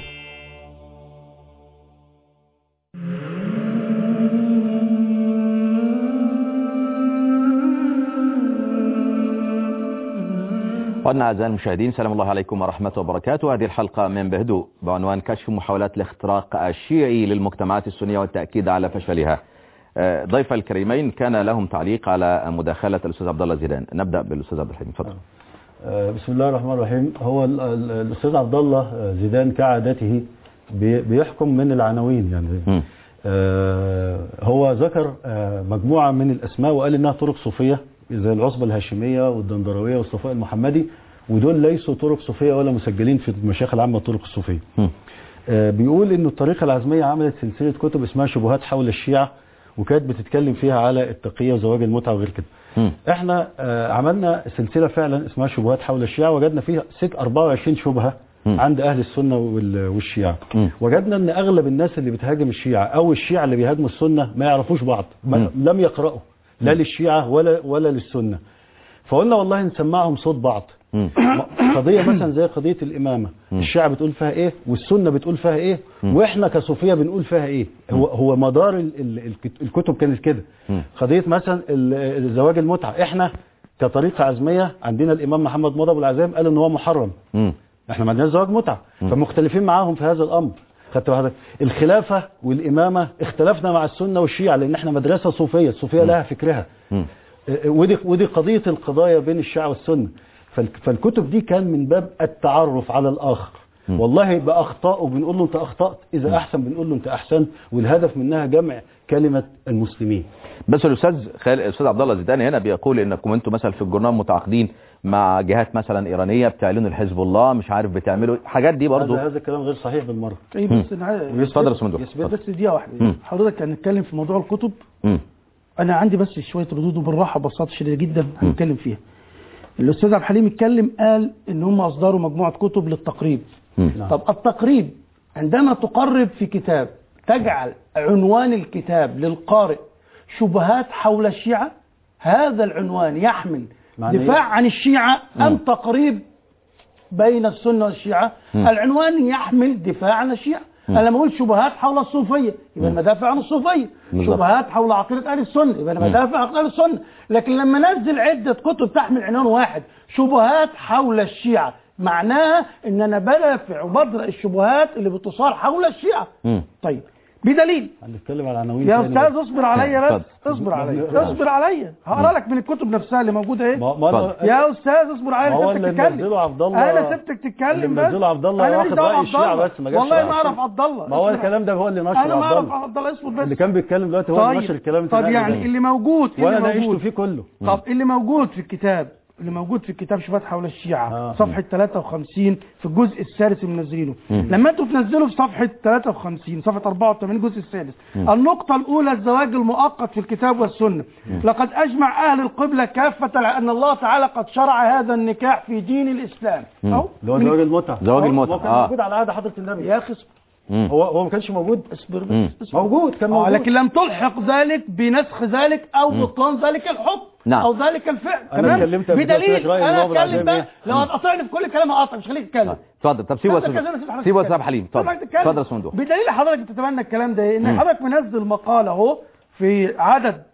وأن أعزائي المشاهدين سلام الله عليكم ورحمة وبركاته هذه الحلقة من بهدوء بعنوان كشف محاولات الاختراق الشيعي للمجتمعات السنية والتأكيد على فشلها آه، ضيف الكريمين كان لهم تعليق على مداخلة الأستاذ عبد الله زيدان نبدأ بالأستاذ عبد الحليم تفضل آه، بسم الله الرحمن الرحيم هو ال- ال- الاستاذ عبد الله آه، زيدان كعادته بي- بيحكم من العناوين يعني آه، هو ذكر آه، مجموعه من الاسماء وقال انها طرق صوفيه زي العصبه الهاشميه والدندرويه والصفاء المحمدي ودول ليسوا طرق صوفيه ولا مسجلين في المشايخ العامه الطرق الصوفيه آه، بيقول ان الطريقه العزميه عملت سلسله كتب اسمها شبهات حول الشيعه وكانت بتتكلم فيها على التقيه وزواج المتعه وغير كده احنا آه، عملنا سلسله فعلا اسمها شبهات حول الشيعه وجدنا فيها ست 24 شبهه عند اهل السنه وال- والشيعه وجدنا ان اغلب الناس اللي بتهاجم الشيعه او الشيعه اللي بيهاجموا السنه ما يعرفوش بعض ما لم يقراوا لا للشيعه ولا ولا للسنه فقلنا والله نسمعهم صوت بعض قضيه مثلا زي قضيه الامامه الشيعه بتقول فيها ايه والسنه بتقول فيها ايه واحنا كصوفيه بنقول فيها ايه هو هو مدار ال- ال- الكت- الكتب كانت كده قضيه مثلا ال- الزواج المتعه احنا كطريقه عزميه عندنا الامام محمد مرضى ابو العزام قال ان هو محرم احنا ما عندناش زواج متعه فمختلفين معاهم في هذا الامر خدت بالك الخلافه والامامه اختلفنا مع السنه والشيعه لان احنا مدرسه صوفيه الصوفيه لها فكرها اه، ودي ودي قضيه القضايا بين الشيعه والسنه فال- فالكتب دي كان من باب التعرف على الاخر والله باخطائه بنقول له انت اخطات اذا احسن بنقول له انت احسنت والهدف منها جمع كلمه المسلمين بس الاستاذ خال... الاستاذ عبد الله زيدان هنا بيقول انكم انتم مثلا في الجورنال متعاقدين مع جهات مثلا ايرانيه بتعلنوا الحزب الله مش عارف بتعملوا حاجات دي برضه هذا هذا الكلام غير صحيح بالمره ايه بس انا عايز- اتفضل يا سمندوح بس بس دقيقه واحده مم. حضرتك هنتكلم في موضوع الكتب مم. انا عندي بس شويه ردود وبالراحه ببساطه شديده جدا هنتكلم فيها الاستاذ عبد الحليم اتكلم قال ان هم اصدروا مجموعه كتب للتقريب طب التقريب عندما تقرب في كتاب تجعل عنوان الكتاب للقارئ شبهات حول الشيعة هذا العنوان يحمل معنى دفاع إيه؟ عن الشيعة أم تقريب بين السنة والشيعة مم. العنوان يحمل دفاع عن الشيعة مم. أنا لما أقول شبهات حول الصوفية يبقى أنا بدافع عن الصوفية بالظبط. شبهات حول عقيدة أهل السنة يبقى أنا مم. بدافع عن أهل السنة لكن لما نزل عدة كتب تحمل عنوان واحد شبهات حول الشيعة معناها ان انا بدافع وبدرأ الشبهات اللي بتصار حول الشيعة طيب بدليل هنتكلم على عناوين يا تاني استاذ بقى. اصبر عليا بس اتفضل. اصبر عليا اتفضل. اصبر عليا هقرا لك من الكتب نفسها اللي موجوده ايه ما- ما أنا- يا استاذ اصبر عليا ما هو انا سبتك اللي تتكلم منزله عبد الله- انا سبتك تتكلم اللي بس منزله عبد الله أنا ماليش واخد دعوة رأي بعبد الشيعة الله. بس ما جابش والله رأي ما اعرف السنة. عبد الله ما هو اصبر. الكلام ده هو اللي نشره انا ما عبد اعرف الله عبد الله اصبر بس اللي كان بيتكلم دلوقتي هو اللي نشر الكلام طب التاني يعني ده. اللي موجود وانا اللي ناقشته موجود فيه كله طب اللي موجود في الكتاب اللي موجود في الكتاب شبهات حول الشيعة آه. صفحة 53 في الجزء السادس اللي منزلينه مم. لما انتوا تنزلوا في صفحة 53 صفحة 84 الجزء السادس مم. النقطة الأولى الزواج المؤقت في الكتاب والسنة مم. لقد أجمع أهل القبلة كافة على أن الله تعالى قد شرع هذا النكاح في دين الإسلام أهو اللي هو من- زواج المتعة زواج أهو. المتعة، هو كان آه. موجود على عهد حضرة النبي يا أخي اصبر. هو هو ما كانش موجود اصبر مم. بس اصبر. موجود كان آه موجود لكن لم تلحق ذلك بنسخ ذلك أو مم. بطلان ذلك الحكم نعم. أو ذلك الفعل أنا تمام؟ اتكلمت قبل كده قلت بدليل لك رأيي أنا البابا أتكلم العزام بقى إيه؟ لو هتقاطعني في كل كلام هقاطع مش خليك تتكلم اتفضل طب سيبه يا أنت أستاذ- كذا، سيب حضرتك سيبه يا تتكلم. استاذ حليم سيب اتفضل حضرتك تتكلم. اتفضل يا صندوق بدليل حضرتك بتتمنى الكلام ده إيه؟ ان مم. حضرتك منزل مقال اهو في عدد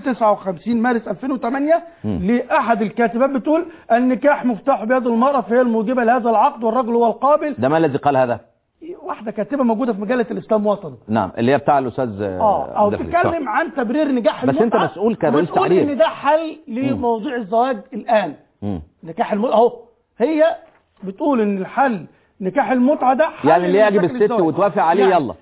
259 مارس 2008 مم. لاحد الكاتبات بتقول النكاح مفتاح بيد المراه فهي الموجبه لهذا العقد والرجل هو القابل ده ما الذي قال هذا واحده كاتبه موجوده في مجله الاسلام وطن نعم اللي هي بتاع الاستاذ اه او عبد الحليم. تتكلم عن تبرير نجاح بس انت المتعة مسؤول كرئيس وبتقول تحرير. ان ده حل لموضوع الزواج الان مم. نكاح المتعه اهو هي بتقول ان الحل نكاح المتعه ده حل يعني اللي يعجب لمشاكل الست الزواج. وتوافق عليه يعني يلا.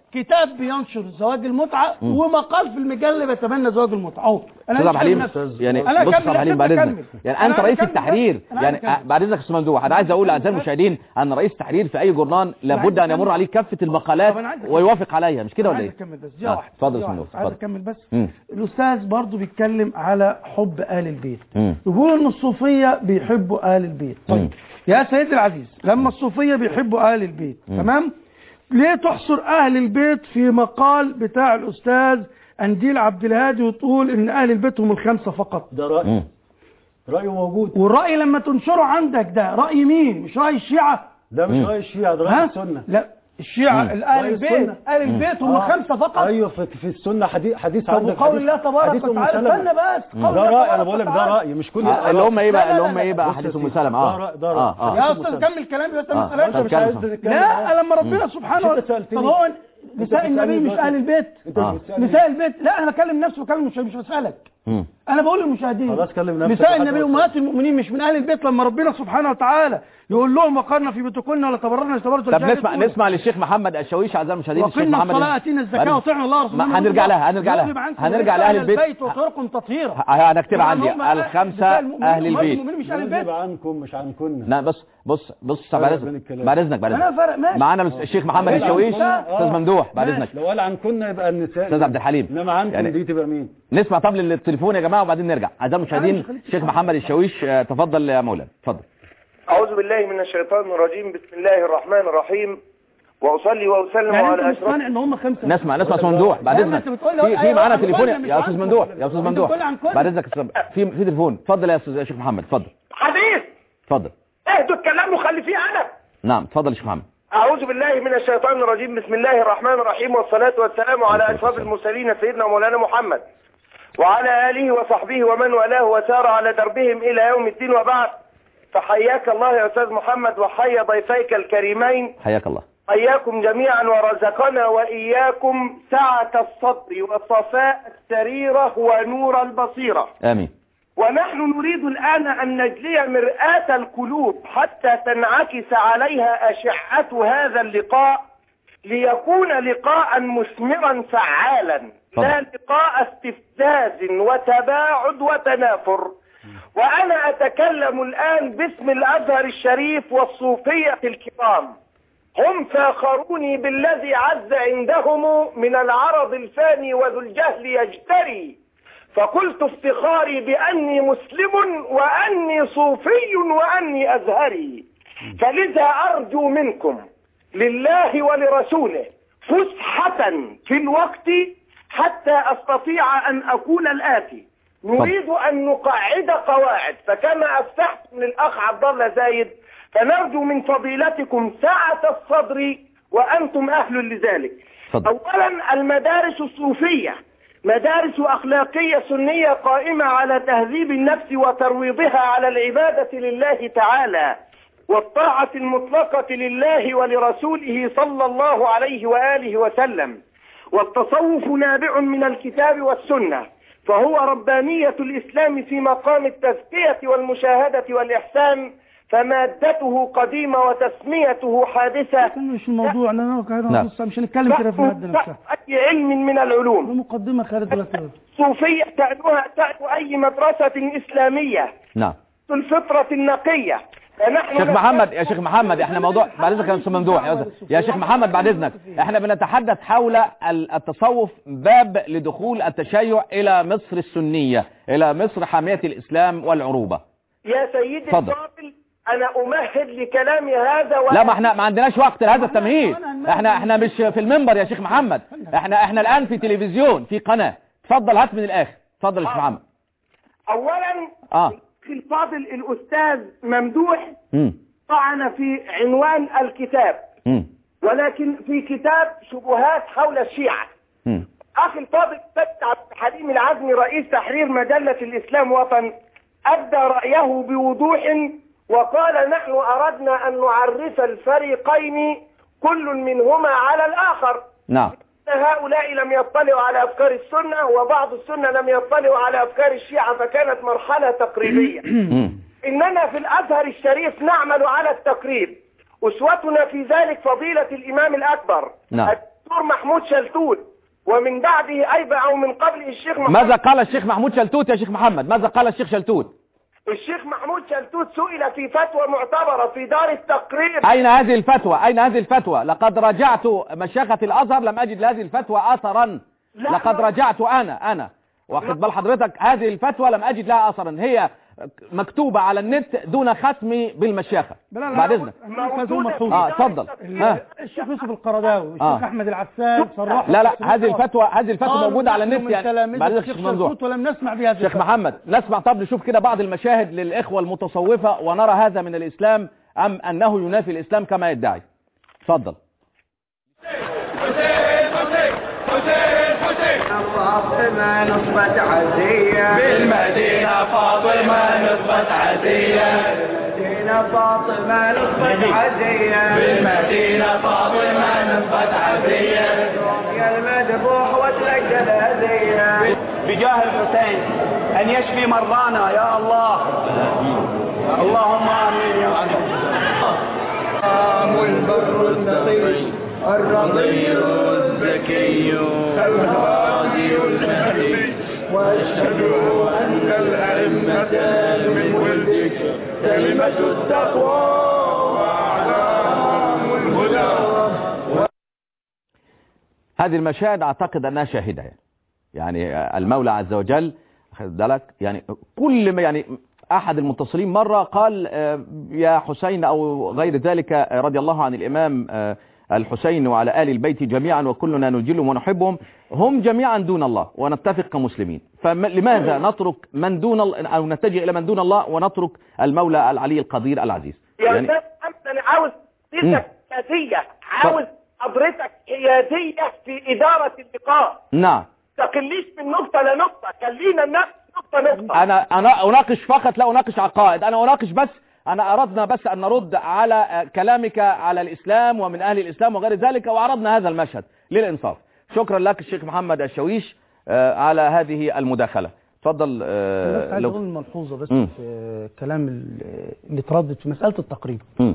كتاب بينشر زواج المتعه مم. ومقال في المجله بيتبنى زواج المتعه اهو استاذ عبد الحليم يعني أنا بص هكمل، يا عبد الحليم أنا بعد اذنك هكمل. يعني أنا انت رئيس هكمل التحرير بس. أنا يعني هكمل. آه، بعد اذنك يا استاذ ممدوح انا عايز اقول لاعزائي المشاهدين ان رئيس التحرير في اي جورنال لابد ان يمر عليه كافه المقالات طب أنا عايز أكمل. ويوافق عليها مش كده ولا عايز ايه؟ اكمل بس دقيقه آه، واحده اتفضل يا دقيقة استاذ واحدة. ممدوح عايز اتفضل اكمل بس مم. الاستاذ برضو بيتكلم على حب ال البيت مم. يقول ان الصوفيه بيحبوا ال البيت طيب يا سيدي العزيز لما الصوفيه بيحبوا ال البيت مم. تمام ليه تحصر اهل البيت في مقال بتاع الاستاذ انديل عبد الهادي وتقول ان اهل البيت هم الخمسه فقط ده رأي مم. رأيه موجود والراي لما تنشره عندك ده راي مين مش راي الشيعه ده مش مم. رأي الشيعة ده رأي ها السنة لا الشيعة مم. اهل رأي البيت السنة. اهل البيت هم آه. خمسه فقط ايوه في, في السنة حديث حديث طب عندك وقول حديث- الله تبارك حديث أم وتعالى سلمة. استنى بس مم. قول ده الله رأي انا تبارك بقول لك ده وتعالى. رأي مش كل آه، اللي هم ايه لا، لا، بقى اللي لا، هم لا. ايه بقى بص يا حديث ام سيدي، سلمة ده اه رأي- ده رأي. اه يا اه استاذ كمل كلامي بس آه. ما طب تسالش مش عايز كمل. تتكلم لا لما ربنا سبحانه أنت وتعالى سألتني. طب هو أنت نساء النبي بتسألني مش دلوقتي. اهل البيت انت آه. بتسألني. نساء البيت لا انا بكلم نفسي بكلم مش مش بسالك مم. انا بقول للمشاهدين خلاص كلم نفسك نساء لحد النبي ما امهات المؤمنين مش من اهل البيت لما ربنا سبحانه وتعالى يقول لهم وقرنا في بيوتكن ولا تبررنا تبرج طب نسمع نسمع للشيخ محمد الشاويش اعزائي المشاهدين الشيخ وقلنا محمد الصلاه اتينا الزكاه وطعنا الله ورسوله ما- هنرجع لها هنرجع لها يغلب عنكم هنرجع الرزق لاهل أهل البيت وطرقكم تطهيرا ه- هنكتبها طبعاً عندي هم الخمسة نساء المؤمنين أهل أمهات البيت المؤمنين مش اهل يجب البيت عنكم مش عنكن لا بص بص بص بعد فرق اذنك بين الكلام. بعد اذنك بعد انا اذنك فرق ماشي معانا الشيخ محمد ماشي. الشاويش آه. استاذ ممدوح بعد ماشي. اذنك لو قال عنكن يبقى النساء استاذ عبد الحليم انما عنكم يعني دي تبقى مين نسمع طب للتليفون يا جماعه وبعدين نرجع اعزائي المشاهدين الشيخ محمد الشاويش آه، تفضل يا مولانا اتفضل أعوذ بالله من الشيطان الرجيم بسم الله الرحمن الرحيم وأصلي وأسلم يعني انت على أشرف مقتنع ان هم خمسه نسمع نسمع استاذ ممدوح بعد لا، ما اذنك أنت بتقول لي في في أيوة، معانا أنا تليفون بقول لك يا مش استاذ عنكم. ممدوح يا استاذ أنت ممدوح بتقول عن كل. بعد اذنك أستاذ- في في تليفون اتفضل يا استاذ يا شيخ محمد اتفضل حديث اتفضل اهدوا الكلام وخلي فيه أنا نعم اتفضل يا شيخ محمد أعوذ بالله من الشيطان الرجيم بسم الله الرحمن الرحيم والصلاة والسلام على أشرف المرسلين سيدنا مولانا محمد وعلى آله وصحبه ومن والاه وسار على دربهم إلى يوم الدين وبعد فحياك الله يا أستاذ محمد وحيا ضيفيك الكريمين حياك الله حياكم جميعا ورزقنا وإياكم سعة الصدر وصفاء السريرة ونور البصيرة امين ونحن نريد الآن أن نجلي مرآة القلوب حتى تنعكس عليها أشعة هذا اللقاء ليكون لقاء مثمرا فعالا لا لقاء استفزاز وتباعد وتنافر وأنا أتكلم الآن باسم الأزهر الشريف والصوفية الكرام هم فاخروني بالذي عز عندهم من العرض الفاني وذو الجهل يجتري فقلت افتخاري بأني مسلم وأني صوفي وأني أزهري فلذا أرجو منكم لله ولرسوله فسحة في الوقت حتى أستطيع أن أقول الآتي نريد أن نقعد قواعد فكما أفتحت من الأخ عبد الله زايد فنرجو من فضيلتكم سعة الصدر وأنتم أهل لذلك أولا المدارس الصوفية مدارس أخلاقية سنية قائمة على تهذيب النفس وترويضها على العبادة لله تعالى والطاعة المطلقة لله ولرسوله صلى الله عليه وآله وسلم والتصوف نابع من الكتاب والسنة فهو ربانية الإسلام في مقام التزكية والمشاهدة والإحسان فمادته قديمة وتسميته حادثة مش الموضوع لا لا نعم. بص مش هنتكلم كده في الماده نفسها أي علم من العلوم مقدمه خالد دلوقتي صوفية تأتوها تأتو أي مدرسة إسلامية نعم الفطرة النقية فنحن شيخ محمد يا شيخ محمد احنا موضوع بعد اذنك يا استاذ ممدوح يا أستاذ. يا شيخ محمد بعد اذنك احنا بنتحدث حول ال- التصوف باب لدخول التشيع الى مصر السنيه الى مصر حاميه الاسلام والعروبه يا سيدي اتفضل. الفاضل أنا أمهد لكلامي هذا لا ما احنا ما عندناش وقت لهذا التمهيد احنا احنا مش في المنبر يا شيخ محمد احنا احنا الان في تلفزيون في قناه اتفضل هات من الاخر اتفضل يا شيخ محمد أولا اه في الفاضل الأستاذ ممدوح امم طعن في عنوان الكتاب امم ولكن في كتاب شبهات حول الشيعة امم أخي الفاضل السيد عبد الحليم العزمي رئيس تحرير مجلة الإسلام وطن أبدى رأيه بوضوح وقال نحن أردنا أن نعرف الفريقين كل منهما على الآخر نعم هؤلاء لم يطلعوا على أفكار السنة وبعض السنة لم يطلعوا على أفكار الشيعة فكانت مرحلة تقريبية إننا في الأزهر الشريف نعمل على التقريب أسوتنا في ذلك فضيلة الإمام الأكبر نعم. الدكتور محمود شلتوت ومن بعده ايضا او من قبله الشيخ محمود ماذا قال الشيخ محمود شلتوت يا شيخ محمد ماذا قال الشيخ شلتوت الشيخ محمود شلتوت سئل في فتوى معتبرة في دار التقرير أين هذه الفتوى أين هذه الفتوى لقد رجعت مشيخة الأزهر لم أجد لهذه الفتوى أثرا لا، لقد لا. رجعت أنا أنا واخد بال حضرتك هذه الفتوى لم أجد لها أثرا هي مكتوبة على النت دون ختم بالمشيخة لا، لا، بعد لا، إذنك المركز ملحوظ اه اتفضل ها الشيخ يوسف القرضاوي والشيخ آه. احمد العسال صرحوا لا لا في هذه الفتوى هذه الفتوى قالوا موجودة على نحن النت من يعني تلاميذ بعد إذنك الشيخ شيخ ممدوح شلتوت ولم نسمع بهذه شيخ الفتوى. محمد نسمع طب نشوف كده بعض المشاهد للإخوة المتصوفة ونرى هذا من الإسلام أم أنه ينافي الإسلام كما يدعي اتفضل فاطمة نصبت عزية بالمدينة فاطمة نصبت عزية بالمدينة فاطمة نصبت عزية بالمدينة فاطمة نصبت عزية يا المذبوح وتلقى الهدية بجاه الحسين أن يشفي مرضانا يا الله اللهم آمين يا قام البر النقي الرضي الزكي الهادي المهدي واشهد ان الائمه من ولدك كلمه التقوى واعلام الهدى هذه المشاهد اعتقد انها شاهده يعني يعني المولى عز وجل خد بالك يعني كل ما يعني احد المتصلين مره قال آه، يا حسين او غير ذلك آه، رضي الله عن الامام آه، الحسين وعلى ال البيت جميعا وكلنا نجلهم ونحبهم هم جميعا دون الله ونتفق كمسلمين فلماذا نترك من دون ال- او نتجه الى من دون الله ونترك المولى العلي القدير العزيز يا استاذ محمد انا عاوز حضرتك قيادية عاوز حضرتك قيادية في إدارة اللقاء نعم تقليش من نقطة لنقطة خلينا نفس نقطة نقطة انا انا اناقش فقط لا اناقش عقائد انا اناقش بس انا اردنا بس ان نرد على آه، كلامك على الاسلام ومن اهل الاسلام وغير ذلك وعرضنا هذا المشهد للانصاف شكرا لك الشيخ محمد الشويش آه، على هذه المداخله تفضل أنا آه، بس عايز لو- اقول ملحوظه بس مم. في كلام ال- اللي اتردد في مساله التقريب مم.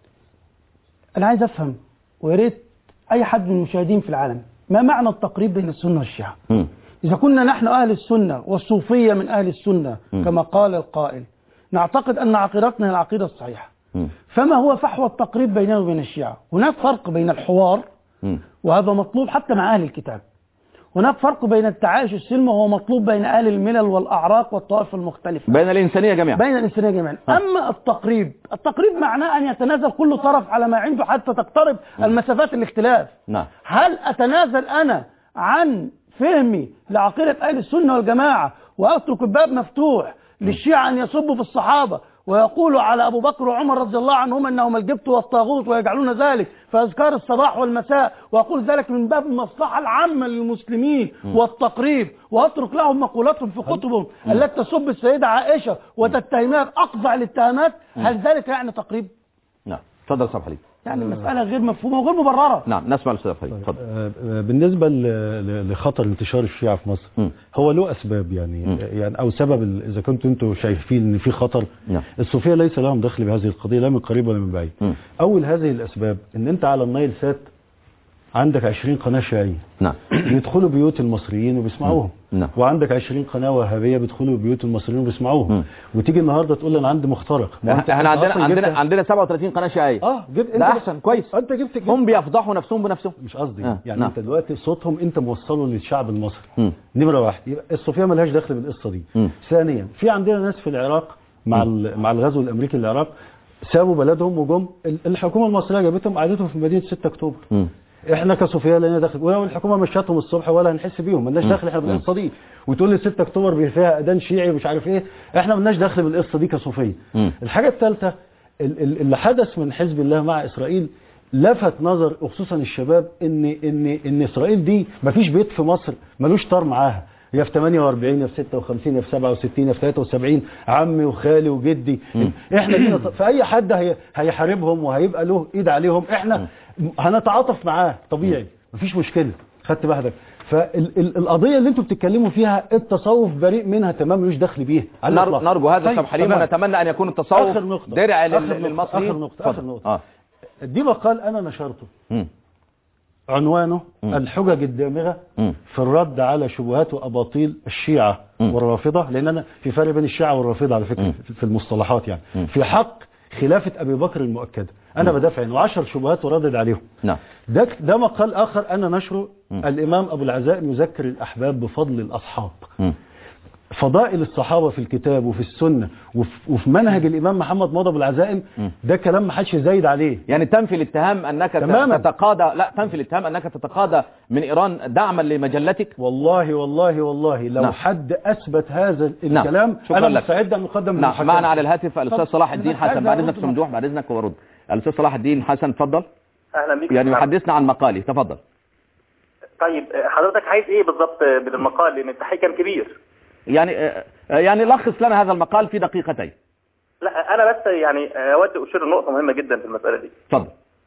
انا عايز افهم ويا ريت اي حد من المشاهدين في العالم ما معنى التقريب بين السنه والشيعه مم. إذا كنا نحن أهل السنة والصوفية من أهل السنة م. كما قال القائل نعتقد أن عقيدتنا هي العقيدة الصحيحة مم. فما هو فحوى التقريب بيننا وبين الشيعة هناك فرق بين الحوار مم. وهذا مطلوب حتى مع أهل الكتاب هناك فرق بين التعايش السلمي وهو مطلوب بين أهل الملل والأعراق والطوائف المختلفة بين الانسانيه جميعا بين الإنسانية جميعا أما التقريب التقريب معناه أن يتنازل كل طرف على ما عنده حتى تقترب المسافات الاختلاف نعم هل أتنازل أنا عن فهمي لعقيدة أهل السنة والجماعة وأترك الباب مفتوح للشيعة أن يصبوا في الصحابة ويقولوا على أبو بكر وعمر رضي الله عنهم أنهم الجبت والطاغوت ويجعلون ذلك في أذكار الصباح والمساء وأقول ذلك من باب المصلحة العامة للمسلمين والتقريب وأترك لهم مقولاتهم في كتبهم التي تسب السيدة عائشة وتتهمها بأقذع الاتهامات هل ذلك يعني تقريب؟ نعم تفضل استاذ حليم يعني المسألة غير مفهومة وغير مبررة نعم نسمع الاستاذ حليم تفضل آه، آه، بالنسبة ل- ل- لخطر انتشار الشيعة في مصر م. هو له أسباب يعني يعني أو سبب ال- إذا كنتوا أنتوا شايفين إن في خطر نعم. الصوفية ليس لهم دخل بهذه القضية لا من قريب ولا من بعيد م. أول هذه الأسباب إن أنت على النايل سات عندك 20 قناة شيعية نعم بيدخلوا بيوت المصريين وبيسمعوهم نعم. وعندك 20 قناة وهابية بيدخلوا بيوت المصريين وبيسمعوهم م. وتيجي النهارده تقول انا عندي مخترق ما هو أنت- احنا أنت عندنا أصلاً عندنا جبت- عندنا 37 قناه شيعيه اه جبت ده انت احسن كويس انت جبت, جبت هم بيفضحوا نفسهم بنفسهم مش قصدي آه، يعني نعم. انت دلوقتي صوتهم انت موصله للشعب المصري مم. نمره واحد يبقى الصوفيه ملهاش دخل بالقصه دي مم. ثانيا في عندنا ناس في العراق مع ال- مع الغزو الامريكي للعراق سابوا بلدهم وجم ال- الحكومه المصريه جابتهم قعدتهم في مدينه 6 اكتوبر مم. احنا كصوفيه لنا دخل ولو الحكومه مشتهم الصبح ولا هنحس بيهم مالناش دخل احنا بالقصه دي وتقول لي 6 اكتوبر بي- فيها اذان شيعي ومش عارف ايه احنا مالناش دخل بالقصه دي كصوفيه مم. الحاجه الثالثه اللي حدث من حزب الله مع اسرائيل لفت نظر خصوصا الشباب ان ان ان اسرائيل دي مفيش بيت في مصر ملوش طار معاها يا في 48 يا في 56 يا في 67 يا في 73 عمي وخالي وجدي احنا لينا ط- فاي حد هي هيحاربهم وهيبقى له ايد عليهم احنا هنتعاطف معاه طبيعي مفيش مشكله خدت بالك فالقضيه اللي انتوا بتتكلموا فيها التصوف بريء منها تمام ملوش دخل بيها على نر- الإطلاق. نرجو هذا طيب، استاذ حليم تمام. ونتمنى ان يكون التصوف آخر نقطة. درع آخر لل- نقطة. للمصريين آخر نقطة. آخر اتفضل. نقطة. اه دي مقال انا نشرته مم. عنوانه مم. الحجج الدامغة مم. في الرد على شبهات وأباطيل الشيعة مم. والرافضة لأن أنا في فرق بين الشيعة والرافضة على فكرة مم. في- في المصطلحات يعني مم. في حق خلافة أبي بكر المؤكدة أنا بدافع عنه وعشر شبهات وردد عليهم نعم ده ده مقال آخر أنا نشره مم. الإمام أبو العزائم يذكر الأحباب بفضل الأصحاب مم. فضائل الصحابة في الكتاب وفي السنة وفي, وفي منهج الإمام محمد مضى أبو العزائم مم. ده كلام ما حدش زايد عليه يعني تنفي الاتهام انك ت- تماماً. تتقاضى لا تنفي الاتهام انك تتقاضى من ايران دعما لمجلتك والله والله والله لو نعم. حد أثبت هذا نعم. الكلام شكراً أنا لك. مستعد أن أقدم نعم المحاكمة. معنا على الهاتف الاستاذ طب، صلاح الدين أنا حسن عايز بعد اذنك أرد سمدوح بعد اذنك وارد الاستاذ صلاح الدين حسن تفضل اهلا بيك يعني نعم. يحدثنا عن مقالي تفضل طيب حضرتك عايز ايه بالظبط من المقال لان التحقيق كان كبير يعني آه، آه، يعني لخص لنا هذا المقال في دقيقتين لا انا بس يعني اود اشير لنقطه مهمه جدا في المساله دي تفضل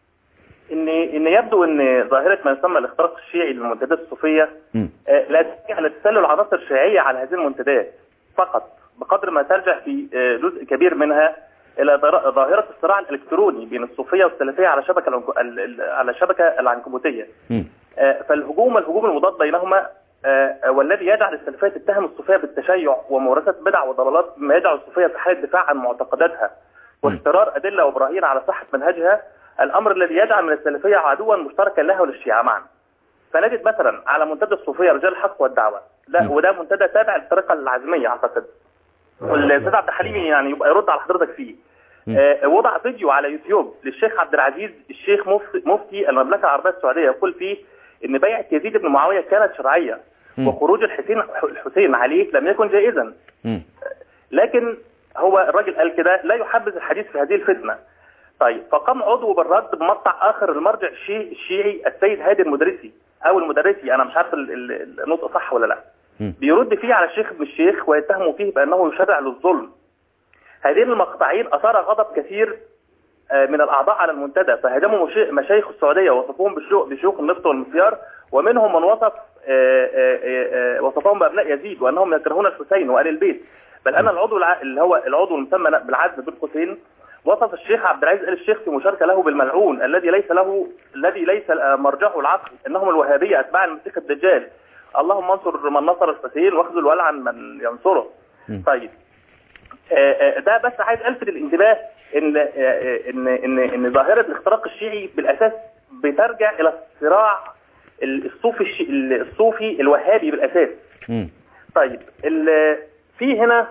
ان ان يبدو ان ظاهره ما يسمى الاختراق الشيعي للمنتديات الصوفيه مم. آه، لا ترجع على تسلل عناصر شيعيه على هذه المنتديات فقط بقدر ما ترجع في آه، جزء كبير منها الى ظاهرة- ظاهره الصراع الالكتروني بين الصوفيه والسلفيه على شبكه العنك- ال- ال- على الشبكه العنكبوتيه مم. آه، فالهجوم الهجوم المضاد بينهما آه، آه، والذي يجعل السلفيه تتهم الصوفيه بالتشيع وممارسه بدع وضلالات مما يجعل الصوفيه في حاله دفاع عن معتقداتها واسترار ادله وبراهين على صحه منهجها الامر الذي يجعل من السلفيه عدوا مشتركا لها وللشيعه معا. فنجد مثلا على منتدى الصوفيه رجال الحق والدعوه لا وده منتدى تابع للطريقه العزميه اعتقد. والاستاذ عبد الحليم يعني يبقى يرد على حضرتك فيه. آه، وضع فيديو على يوتيوب للشيخ عبد العزيز الشيخ مفتي, مفتي المملكه العربيه السعوديه يقول فيه ان بيعه يزيد بن معاويه كانت شرعيه مم. وخروج الحسين الحسين عليه لم يكن جائزا مم. لكن هو الراجل قال كده لا يحبذ الحديث في هذه الفتنه طيب فقام عضو بالرد بمقطع اخر المرجع الشيعي, الشيعي السيد هادي المدرسي او المدرسي انا مش عارف ال- ال- النطق صح ولا لا مم. بيرد فيه على الشيخ ابن الشيخ ويتهم فيه بانه يشرع للظلم هذين المقطعين اثار غضب كثير آه، من الاعضاء على المنتدى فهاجموا مشي- مشايخ السعوديه وصفوهم بشيوخ بشيوخ النفط والمسيار ومنهم من وصف آه، آه، آه، وصفهم بابناء يزيد وانهم يكرهون الحسين وال البيت بل ان العضو الع... اللي هو العضو المسمى بالعزم بن حسين وصف الشيخ عبد العزيز ال الشيخ في مشاركه له بالملعون الذي ليس له الذي ليس آه، مرجعه العقل انهم الوهابيه اتباع المسيح الدجال اللهم انصر من نصر الحسين واخذل والعن من ينصره طيب آه، آه، ده بس عايز الفت الانتباه ان آه، آه، ان ان ان ظاهره الاختراق الشيعي بالاساس بترجع الى الصراع الصوفي الشي- الصوفي الوهابي بالاساس مم. طيب ال- في هنا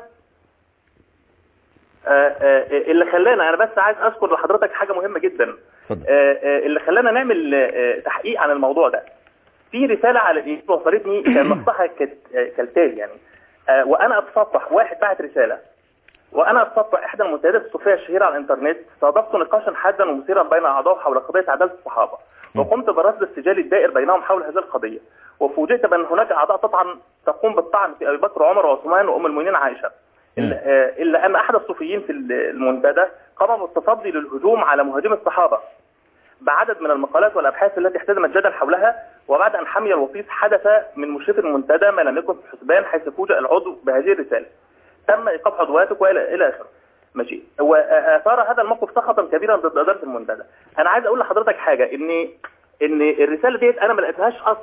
آه، آه، اللي خلانا انا بس عايز اذكر لحضرتك حاجه مهمه جدا اتفضل. آه، آه، اللي خلانا نعمل آه، تحقيق عن الموضوع ده في رساله على الايميل وصلتني كان نصها كت- آه، كالتالي يعني آه، وانا اتصفح واحد بعت رساله وانا اتصفح احدى المنتديات الصوفيه الشهيره على الانترنت صادفت نقاشا حادا ومثيرا بين اعضاء حول قضيه عداله الصحابه وقمت برصد السجال الدائر بينهم حول هذه القضيه وفوجئت بان هناك اعضاء طبعا تقوم بالطعن في ابي بكر وعمر وعثمان وام المؤمنين عائشه إلا, آه، الا ان احد الصوفيين في المنتدى قام بالتصدي للهجوم على مهاجم الصحابه بعدد من المقالات والابحاث التي احتدمت جدل حولها وبعد ان حمي الوصيف حدث من مشرف المنتدى ما لم يكن في الحسبان حيث فوجئ العضو بهذه الرساله تم ايقاف عضوياتك والى الى اخره ماشي واثار هذا الموقف سخطا كبيرا ضد اداره المنتدى انا عايز اقول لحضرتك حاجه ان ان الرساله ديت انا ما لقيتهاش اصلا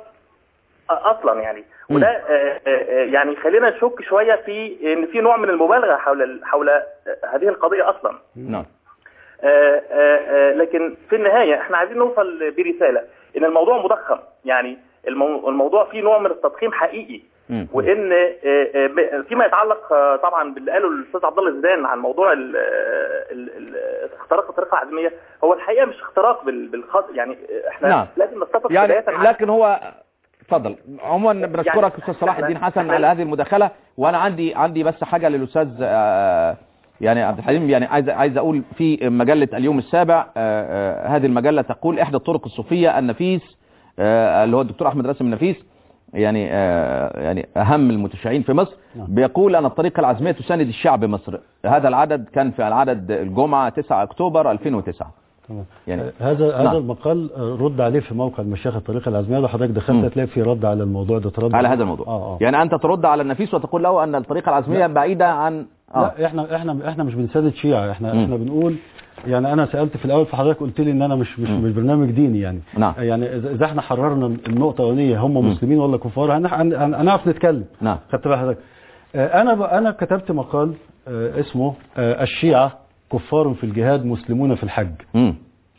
اصلا يعني وده آه، آه، آه، يعني خلينا نشك شويه في ان في نوع من المبالغه حول حول آه، هذه القضيه اصلا نعم آه، آه، آه، لكن في النهايه احنا عايزين نوصل برساله ان الموضوع مضخم يعني المو- الموضوع فيه نوع من التضخيم حقيقي مم. وان آه، آه، ب- فيما يتعلق آه، طبعا باللي قاله الاستاذ عبد الله زيدان عن موضوع ال- ال- ال- اختراق الطريقه العزميه هو الحقيقه مش اختراق بال- بالخط يعني آه، احنا نعم. لازم نتفق يعني بداية على- لكن هو اتفضل عموما بنشكرك يعني استاذ صلاح احنا- الدين حسن احنا- على هذه المداخله وانا عندي عندي بس حاجه للاستاذ آه، يعني عبد الحليم يعني عايز عايز اقول في مجله اليوم السابع آه، آه، هذه المجله تقول احدى الطرق الصوفيه النفيس آه، اللي هو الدكتور احمد راسم النفيس يعني آه، يعني اهم المتشيعين في مصر بيقول ان الطريقه العزميه تساند الشعب مصر هذا العدد كان في العدد الجمعه 9 اكتوبر 2009 تمام. يعني هذا هذا نعم. المقال آه، رد عليه في موقع المشايخ الطريقه العزميه لو حضرتك دخلت هتلاقي في رد على الموضوع ده ترد على هذا الموضوع اه اه يعني انت ترد على النفيس وتقول له ان الطريقه العزميه بعيده عن اه لا احنا احنا احنا مش بنساند شيعة احنا مم. احنا بنقول يعني انا سالت في الاول فحضرتك قلت لي ان انا مش مش, مش برنامج ديني يعني نعم. يعني إذا- اذا احنا حررنا النقطه الاولانيه هم مسلمين ولا كفار هن- هن- هن- هنعرف نتكلم نعم خدت بال حضرتك آه، انا ب- انا كتبت مقال آه، اسمه آه، الشيعه كفار في الجهاد مسلمون في الحج مم.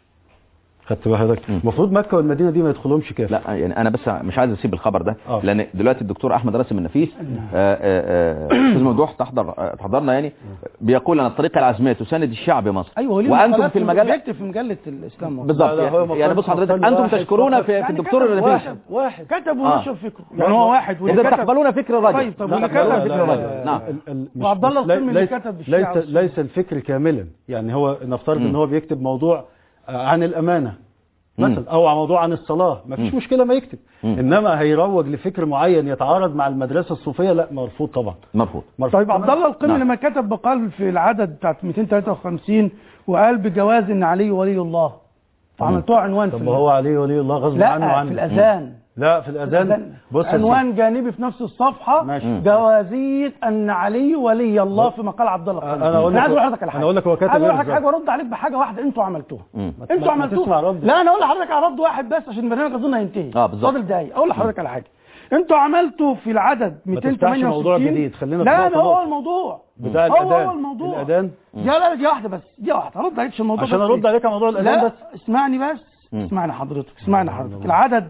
خدت بال حضرتك المفروض مكه والمدينه دي ما يدخلهمش كافر لا يعني انا بس مش عايز اسيب الخبر ده آه. لان دلوقتي الدكتور احمد راسم النفيس آه، آه، آه، استاذ ممدوح تحضر آه، تحضرنا يعني بيقول ان الطريقه العزميه تساند الشعب مصر ايوه هو ليه وانتم مقالات في المجله بيكتب في مجله الاسلام بالظبط يعني, يعني بص حضرتك انتم تشكرون في, في الدكتور كتب النفيس واحد, واحد كتب آه. ونشر فكره يعني هو واحد واللي اذا كتب- تقبلون فكر الرجل طيب طب لا، واللي تقبلون كتب فكر الرجل نعم ال- ال- مش- وعبد الله مش- لي- القمي اللي ليس- كتب الشيعة ليس والسنة. ليس الفكر كاملا يعني هو نفترض مم. ان هو بيكتب موضوع آه، عن الامانه مم. مثلا او عن موضوع عن الصلاه ما فيش مم. مشكله ما يكتب مم. انما هيروج لفكر معين يتعارض مع المدرسه الصوفيه لا مرفوض طبعا مرفوض مرفوض طيب عبد الله القمي نعم. لما كتب بقال في العدد بتاعت 253 وقال بجواز ان علي ولي الله فعملتوها عنوان في طب ما هو عليه ولي الله غصب لا عنه عنه في الاذان لا في الاذان بص يا سيدي. عنوان جانبي في نفس الصفحه ماشي. جوازيه ان علي ولي الله في مقال عبد الله القمي أنا أقول لك- عايز اقول لحضرتك على حاجه أنا أقول لك هو كاتب عايز اقول إيه لك حاجه بالظبط. وارد عليك بحاجه واحده انتوا عملتوها مم. ما انتوا ما تسمع عملتوها رد لا انا اقول لحضرتك على رد واحد بس عشان البرنامج اظن هينتهي آه، بالظبط. فاضل دقايق اقول لحضرتك على حاجه انتوا عملتوا في العدد ما تفتحش 268 موضوع جديد، خلينا في لا نقطة ما هو نقطة. الموضوع بتاع هو الاذان هو الموضوع الاذان يا لا دي واحده بس دي واحده هرد عليك عشان الموضوع عشان بس ارد إيه؟ عليك على موضوع الاذان لا بس اسمعني بس اسمعني حضرتك اسمعني حضرتك العدد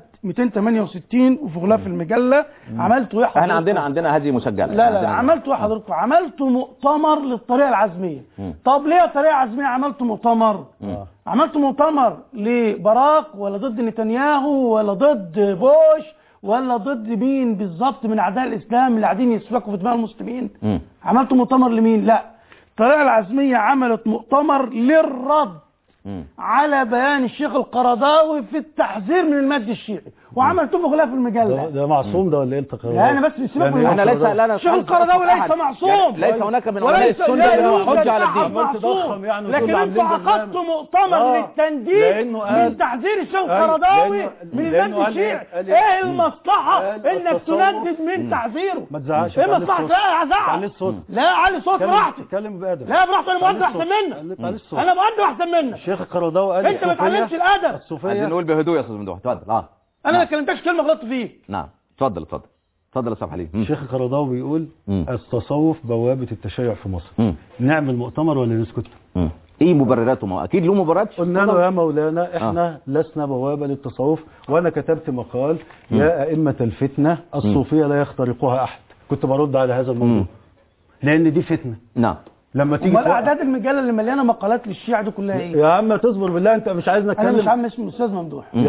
268 وفي غلاف المجله عملت ايه احنا حضرتك؟ عندنا عندنا هذه مسجله لا لا, لا عندنا- عملت ايه حضرتك عملت مؤتمر للطريقه العزميه مم. طب ليه طريقه عزميه عملت مؤتمر مم. عملت مؤتمر لبراك ولا ضد نتنياهو ولا ضد بوش ولا ضد مين بالظبط من اعداء الاسلام اللي قاعدين يسفكوا في دماء المسلمين مم. عملت مؤتمر لمين لا الطريقه العزميه عملت مؤتمر للرد مم. على بيان الشيخ القرضاوي في التحذير من المد الشيعي وعملته في غلاف ده, المجله ده معصوم ده ولا ايه التقرير لا انا بس سيبك يعني من انا ليس لا انا الشيخ القرضاوي ليس معصوم ليس هناك من علماء وليس السنه لا اللي هو يوجد حجه على أحد الدين عمال تضخم معصوم يعني وتقول لكن لي انتوا عاملين عقدتوا برنامج. مؤتمر آه. للتنديد لأنه قال- من تحذير الشيخ أيوة، القرضاوي لأنه- من لأنه المد قال- الشيعي قال- ايه المصلحه قال انك التصوف- تندد من تحذيره ما تزعقش ايه تعلي مصلحه الصوت. لا تعلي ازعق الصوت لا علي صوت اتكلم- براحتي اتكلم بادب لا براحتي انا تعلي مؤدب احسن الصوت. منك تعلي الصوت. انا مؤدب احسن منك الشيخ القرضاوي قال انت ما الصوفية- اتعلمتش الادب عايزين الصوفيه نقول بهدوء يا استاذ ممدوح اتفضل اه انا ما كلمتكش كلمه غلطت فيه نعم اتفضل اتفضل اتفضل يا استاذ حليم مم. الشيخ القرضاوي بيقول مم. التصوف بوابه التشيع في مصر مم. نعمل مؤتمر ولا نسكت مم. ايه مبرراته ما هو اكيد له مبررات قلنا له يا مولانا احنا لسنا بوابه للتصوف وانا كتبت مقال يا ائمه الفتنه الصوفيه لا يخترقها احد كنت برد على هذا الموضوع مم. لان دي فتنه نعم لما تيجي امال توقف- اعداد المجله اللي مليانه مقالات للشيعة دي كلها ايه يا عم تصبر بالله انت مش عايزنا انا مش نتكلم عم اسمه الاستاذ ممدوح يا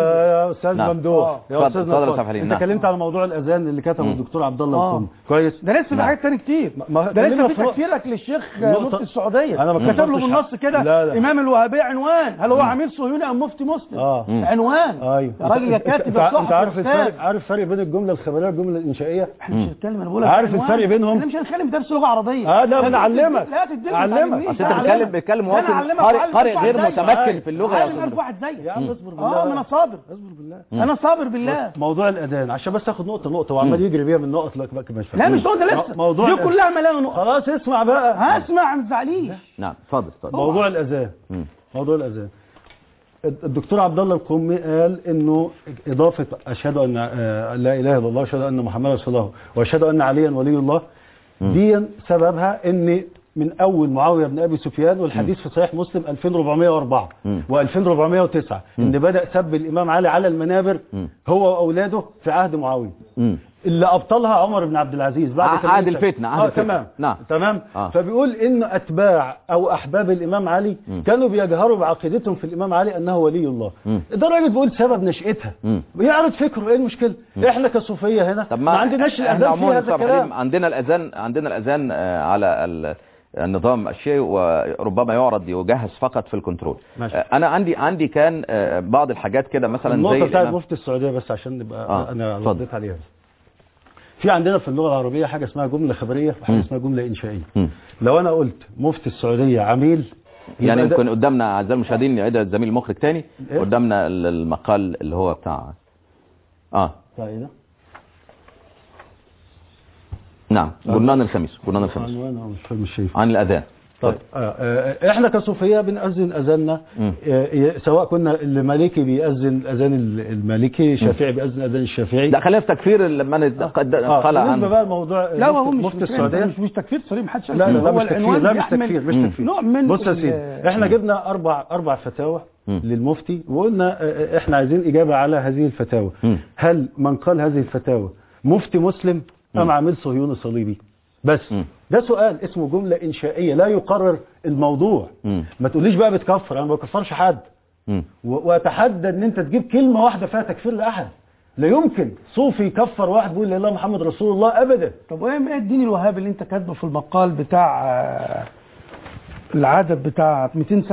يا استاذ نعم. ممدوح آه. يا اتفضل- استاذ اتفضل يا نصار. أستاذ حليم، انت نعم. اتكلمت على موضوع الاذان اللي كتبه مم. الدكتور عبد الله آه. القمي كويس ده لسه في نعم. حاجات تاني كتير ما- ده خلينا لسه في في- تكفيرك للشيخ نقطة- مفتي السعوديه أنا ما كتب له كتبتش بالنص كده لا، لا. امام الوهابيه عنوان هل هو عميل صهيوني ام مفتي مسلم اه عنوان ايوه يا راجل يا أنت- كاتب انت, يا انت صاحبي عارف يا الفرق أستاذ. عارف الفرق بين الجمله الخبريه والجمله الانشائيه احنا مش هنتكلم انا بقول لك عارف عنوان. الفرق بينهم؟ احنا مش هنتكلم درس لغه عربيه اه لا انا لا اعلمك تدي- لا تدي اعلمك اصل انت بتتكلم بتتكلم مواطن قارئ قارئ غير متمكن في اللغه يا عالم استاذ ألف ممدوح. واحد زيك يا عم اصبر بالله اه ما انا صابر اصبر بالله انا صابر بالله موضوع الاذان عشان بس اخد نقطه نقطه وعمال يجري بيها من نقط لك مش لا مش نقطه لسه موضوع دي الأذان. كلها مليانه نقط خلاص اسمع بقى هسمع ما تزعليش نعم اتفضل اتفضل موضوع الاذان مم. موضوع الاذان الدكتور عبد الله القمي قال انه اضافه اشهد ان آه، لا اله الا الله واشهد ان محمدا رسول الله واشهد ان عليا ولي الله دي سببها ان من اول معاويه بن ابي سفيان والحديث في صحيح مسلم 2404 مم. و2409 ان بدا سب الامام علي على المنابر مم. هو واولاده في عهد معاويه مم. اللي ابطلها عمر بن عبد العزيز بعد ع- كده عهد يوسف. الفتنة، عهد آه الفتنة. تمام نعم. تمام آه. فبيقول ان اتباع او احباب الامام علي مم. كانوا بيجهروا بعقيدتهم في الامام علي انه ولي الله مم. ده راجل بيقول سبب نشأتها مم. بيعرض فكره ايه المشكله احنا كصوفيه هنا طب ما, عندناش احنا الاذان عموما فيها أستاذ هذا حليم الكلام عندنا الاذان عندنا الاذان آه، على ال- النظام الشيعي وربما يعرض يجهز فقط في الكنترول ماشي. آه، انا عندي عندي كان آه، بعض الحاجات كده مثلا زي النقطه بتاعت الإمام- مفتي السعوديه بس عشان نبقى آه، انا اتفضل. رديت عليها في عندنا في اللغه العربيه حاجه اسمها جمله خبريه وحاجه مم. اسمها جمله انشائيه مم. لو انا قلت مفتي السعوديه عميل يعني يبقى ده- يمكن قدامنا اعزائي المشاهدين نعيد الزميل المخرج تاني إيه؟ قدامنا ال- المقال اللي هو بتاع اه بتاع ايه ده؟ نعم جرنان الخميس جرنان الخميس عنوان أو مش فاهم مش شايف عن الاذان طيب آه، آه، احنا كصوفيه بنأذن اذاننا مم. آه، سواء كنا المالكي بيأذن الاذان المالكي شافعي بيأذن الاذان الشافعي لا خلينا في تكفير لما قد آه، قال بالنسبه عنه بقى لموضوع لا هو مش مفتي مش السعوديه مش, مش تكفير صريح محدش لا لا لا هو مش تكفير العنوان لا مش بيحمل تكفير مش مم. تكفير نوع من بص يا ال- سيدي احنا جبنا اربع اربع فتاوى مم. للمفتي وقلنا اه، احنا عايزين اجابه على هذه الفتاوى مم. هل من قال هذه الفتاوى مفتي مسلم ام مم. عامل صهيوني صليبي بس مم. ده سؤال اسمه جمله انشائيه لا يقرر الموضوع مم. ما تقوليش بقى بتكفر انا ما بكفرش حد مم. و- واتحدى ان انت تجيب كلمه واحده فيها تكفير لاحد لا يمكن صوفي يكفر واحد بيقول لا اله إلا محمد رسول الله ابدا طب وايه ايه الدين الوهابي اللي انت كاتبه في المقال بتاع آه، العدد بتاع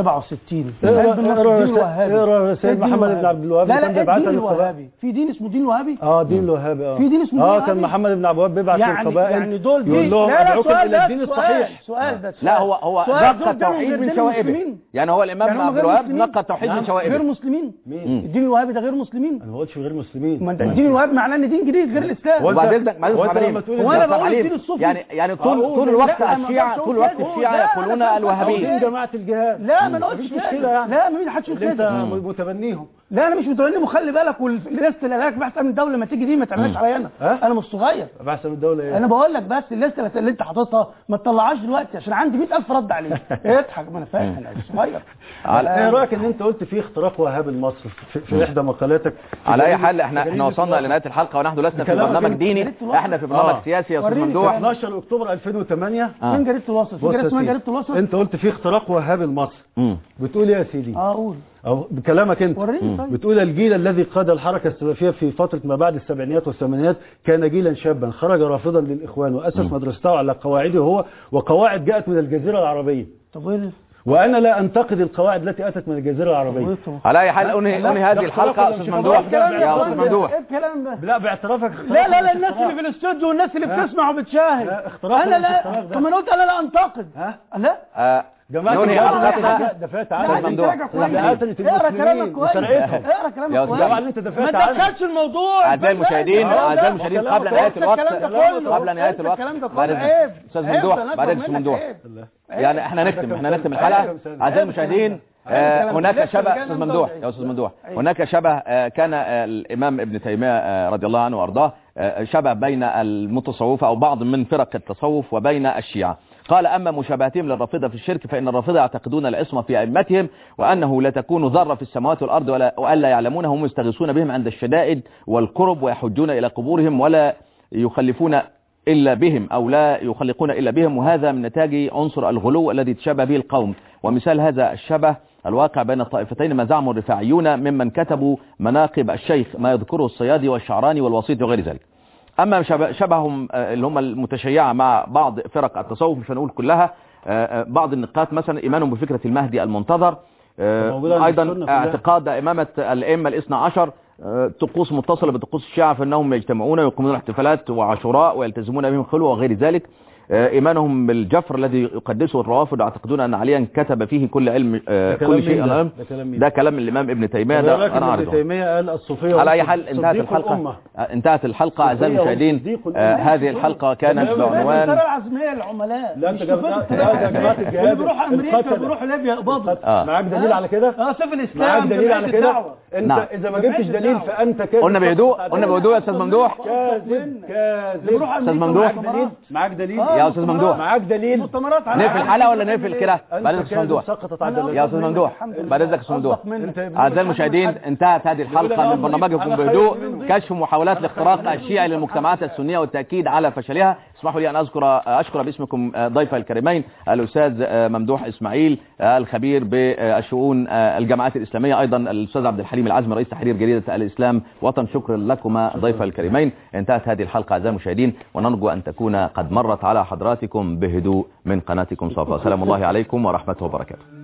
267 اقرا- قلب النص اقرا الدين رسا- الوهابي اقرا إيه رسائل الدين محمد الوهابي؟ بن عبد الوهاب لا اللي لا كان ايه بيبعتها الدين للقبائل. الوهابي في دين اسمه دين وهابي اه دين الوهابي اه في دين اسمه دين اه وهابي؟ كان محمد بن عبد الوهاب بيبعت يعني للقبائل يعني دول يقول دين لهم لا لا ادعوكم سؤال الى بس، الدين سؤال، الصحيح سؤال بس لا هو هو سؤال نقى دول التوحيد غير- من غير شوائبه مسلمين. يعني هو الامام يعني ابن هم عبد غير الوهاب مسلمين؟ نقى التوحيد من نعم، شوائبه غير مسلمين مين الدين الوهابي ده غير مسلمين انا ما قلتش غير مسلمين ما انت الدين الوهابي معناه ان دين جديد غير الاسلام وانت- وبعد اذنك معلش وانت يا لما حبيبي. تقول هو يا انا أستاذ بقول حبيبي، الدين الصوفي يعني يعني طول أقول طول لا، الوقت لا، ما الشيعة أقدرش طول الوقت أقول كده. الشيعة لا، يقولون أنا الوهابيين دين جماعه الجهاد لا ما انا قلتش مفيش كده مشكله يعني لا ما حدش يقول اللي انت كده متبنيهم لا انا مش متولي وخلي بالك والليست اللي لك بحث امن الدوله لما تيجي دي ما تعملهاش عليا انا ها؟ انا مش صغير بحسب الدوله ايه انا بقول لك بس الليست اللي انت حاططها ما تطلعهاش دلوقتي عشان عندي 100000 رد عليك اضحك ما انا فاهم انا مش صغير على- ايه رايك ان انت قلت في اختراق وهاب المصري في, في احدى مقالاتك في على اي جريدة- حال احنا في احنا جريدة وصلنا الوطن. لنهايه الحلقه ونحن لسنا في كلامك برنامج انت ديني جريدة الوطن. احنا في برنامج آه. سياسي يا استاذ وريني ممدوح 12 اكتوبر 2008 آه. فين جريده الوسط في بص جريده يا اسمها سيدي، جريده الوسط انت قلت في اختراق وهاب المصري مم. بتقول ايه يا سيدي اه قول أو بكلامك انت وريني طيب بتقول الجيل الذي قاد الحركة السلفية في فترة ما بعد السبعينيات والثمانينات كان جيلا شابا خرج رافضا للإخوان وأسس مدرسته على قواعده هو وقواعد جاءت من الجزيرة العربية طب وايه ده؟ وأنا لا أنتقد القواعد التي أتت من الجزيرة العربية على اي حال انهي لا، انهي ده هذه اختراق الحلقه ولا يا مش استاذ اختراق؟ ممدوح الكلام ده يا يا استاذ اخوان؟ ممدوح ايه الكلام ده لا باعترافك اختراق لا لا ولا لا مش الناس اختراق؟ اللي في الاستوديو والناس اللي ها؟ بتسمع وبتشاهد لا، اختراق انا ولا مش لا اختراق ده؟ طب ما انا قلت انا لا انتقد ها؟ لا آه، جماعة ننهي الجماعة حلقتنا دفعت لا أستاذ عنها عايز ممدوح. تراجع كويس لا، قتلت اقرا المسلمين كلامك كويس وسرقتهم. اقرا يا كلامك أستاذ كويس الجماعة اللي انت ما دفعت عنها تدخلش الموضوع اعزائي المشاهدين اعزائي المشاهدين قبل نهايه الوقت قبل نهايه الوقت بعد إذنك. استاذ ممدوح بعد إذنك استاذ ممدوح يعني احنا نختم احنا نختم الحلقه اعزائي المشاهدين آه، هناك شبه استاذ ممدوح يا استاذ ممدوح هناك شبه آه، كان آه، الامام ابن تيميه آه، رضي الله عنه وارضاه آه، شبه بين المتصوفه او بعض من فرق التصوف وبين الشيعه قال اما مشابهتهم للرافضه في الشرك فان الرافضه يعتقدون العصمه في ائمتهم وانه لا تكون ذره في السماوات والارض ولا والا يعلمونه هم يستغيثون بهم عند الشدائد والكرب ويحجون الى قبورهم ولا يخلفون إلا بهم أو لا يخلقون إلا بهم وهذا من نتاج عنصر الغلو الذي تشابه به القوم ومثال هذا الشبه الواقع بين الطائفتين ما زعمه الرفاعيون ممن كتبوا مناقب الشيخ ما يذكره الصيادي والشعراني والوسيط وغير ذلك أما شبه- شبههم آه، اللي هم المتشيعة مع بعض فرق التصوف مش هنقول كلها آه، آه، بعض النقاط مثلا إيمانهم بفكرة المهدي المنتظر آه، موجودة عند أيضا السنة كلها. اعتقاد إمامة الأئمة الاثنى عشر آه، طقوس متصلة بطقوس الشيعة فإنهم يجتمعون ويقومون احتفالات وعاشوراء ويلتزمون بهم خلوة وغير ذلك آه، إيمانهم بالجفر الذي يقدسه الروافض يعتقدون أن عليا كتب فيه كل علم آه، ده كلام كل مين شيء ده؟ العلم ده كلام مين؟ ده كلام الإمام ابن تيمية خلي بالك ده إن أنا ابن عارضه تيمية قال الصوفية على أي والصديق- حال انتهت صديق الحلقة الأمة. آه، انتهت الحلقة أعزائي صديق المشاهدين وصديق آه، الأمة. هذه الحلقة كانت لا، لا، لا، الترى بعنوان العزميه للعملاء لا، أنت مش جاب- شوفوا لا، الترى لا، جماعة اللي الجهاد بيروحوا امريكا القتلة. بيروحوا ليبيا يقبضوا آه. معاك دليل على كده اه سيف الاسلام معاك دليل جمعية على كده الدعوة. انت نعم. اذا ما جمعية جبتش دليل الدعوة. فانت كاذب قلنا بهدوء قلنا بهدوء يا أستاذ ممدوح كاذب كاذب بيروحوا أستاذ أمريكا ممدوح. مؤتمرات. دليل معاك دليل آه، يا أستاذ ممدوح. معاك دليل مؤتمرات على نقفل الحلقة ولا نقفل كده بعد انت إذنك يا أستاذ كاذب ممدوح سقطت على أنا دليل يا أستاذ ممدوح الحمد لله. بعد إذنك يا أستاذ ممدوح أصدق منك. انت ابن أعزائي محمد المشاهدين حد. انتهت هذه الحلقة أنا من برنامجكم أنا خير بهدوء منه. كشف محاولات الاختراق الشيعي للمجتمعات السنية والتأكيد على فشلها اسمحوا لي أن أذكر أشكر باسمكم ضيف الكريمين الأستاذ ممدوح إسماعيل الخبير بالشؤون الجامعات الإسلامية أيضا الأستاذ عبد الحليم العزمي رئيس تحرير جريدة الإسلام وطن شكر لكما ضيف الكريمين انتهت هذه الحلقة أعزائي المشاهدين ونرجو أن تكون قد مرت على حضراتكم بهدوء من قناتكم صفا سلام الله عليكم ورحمته وبركاته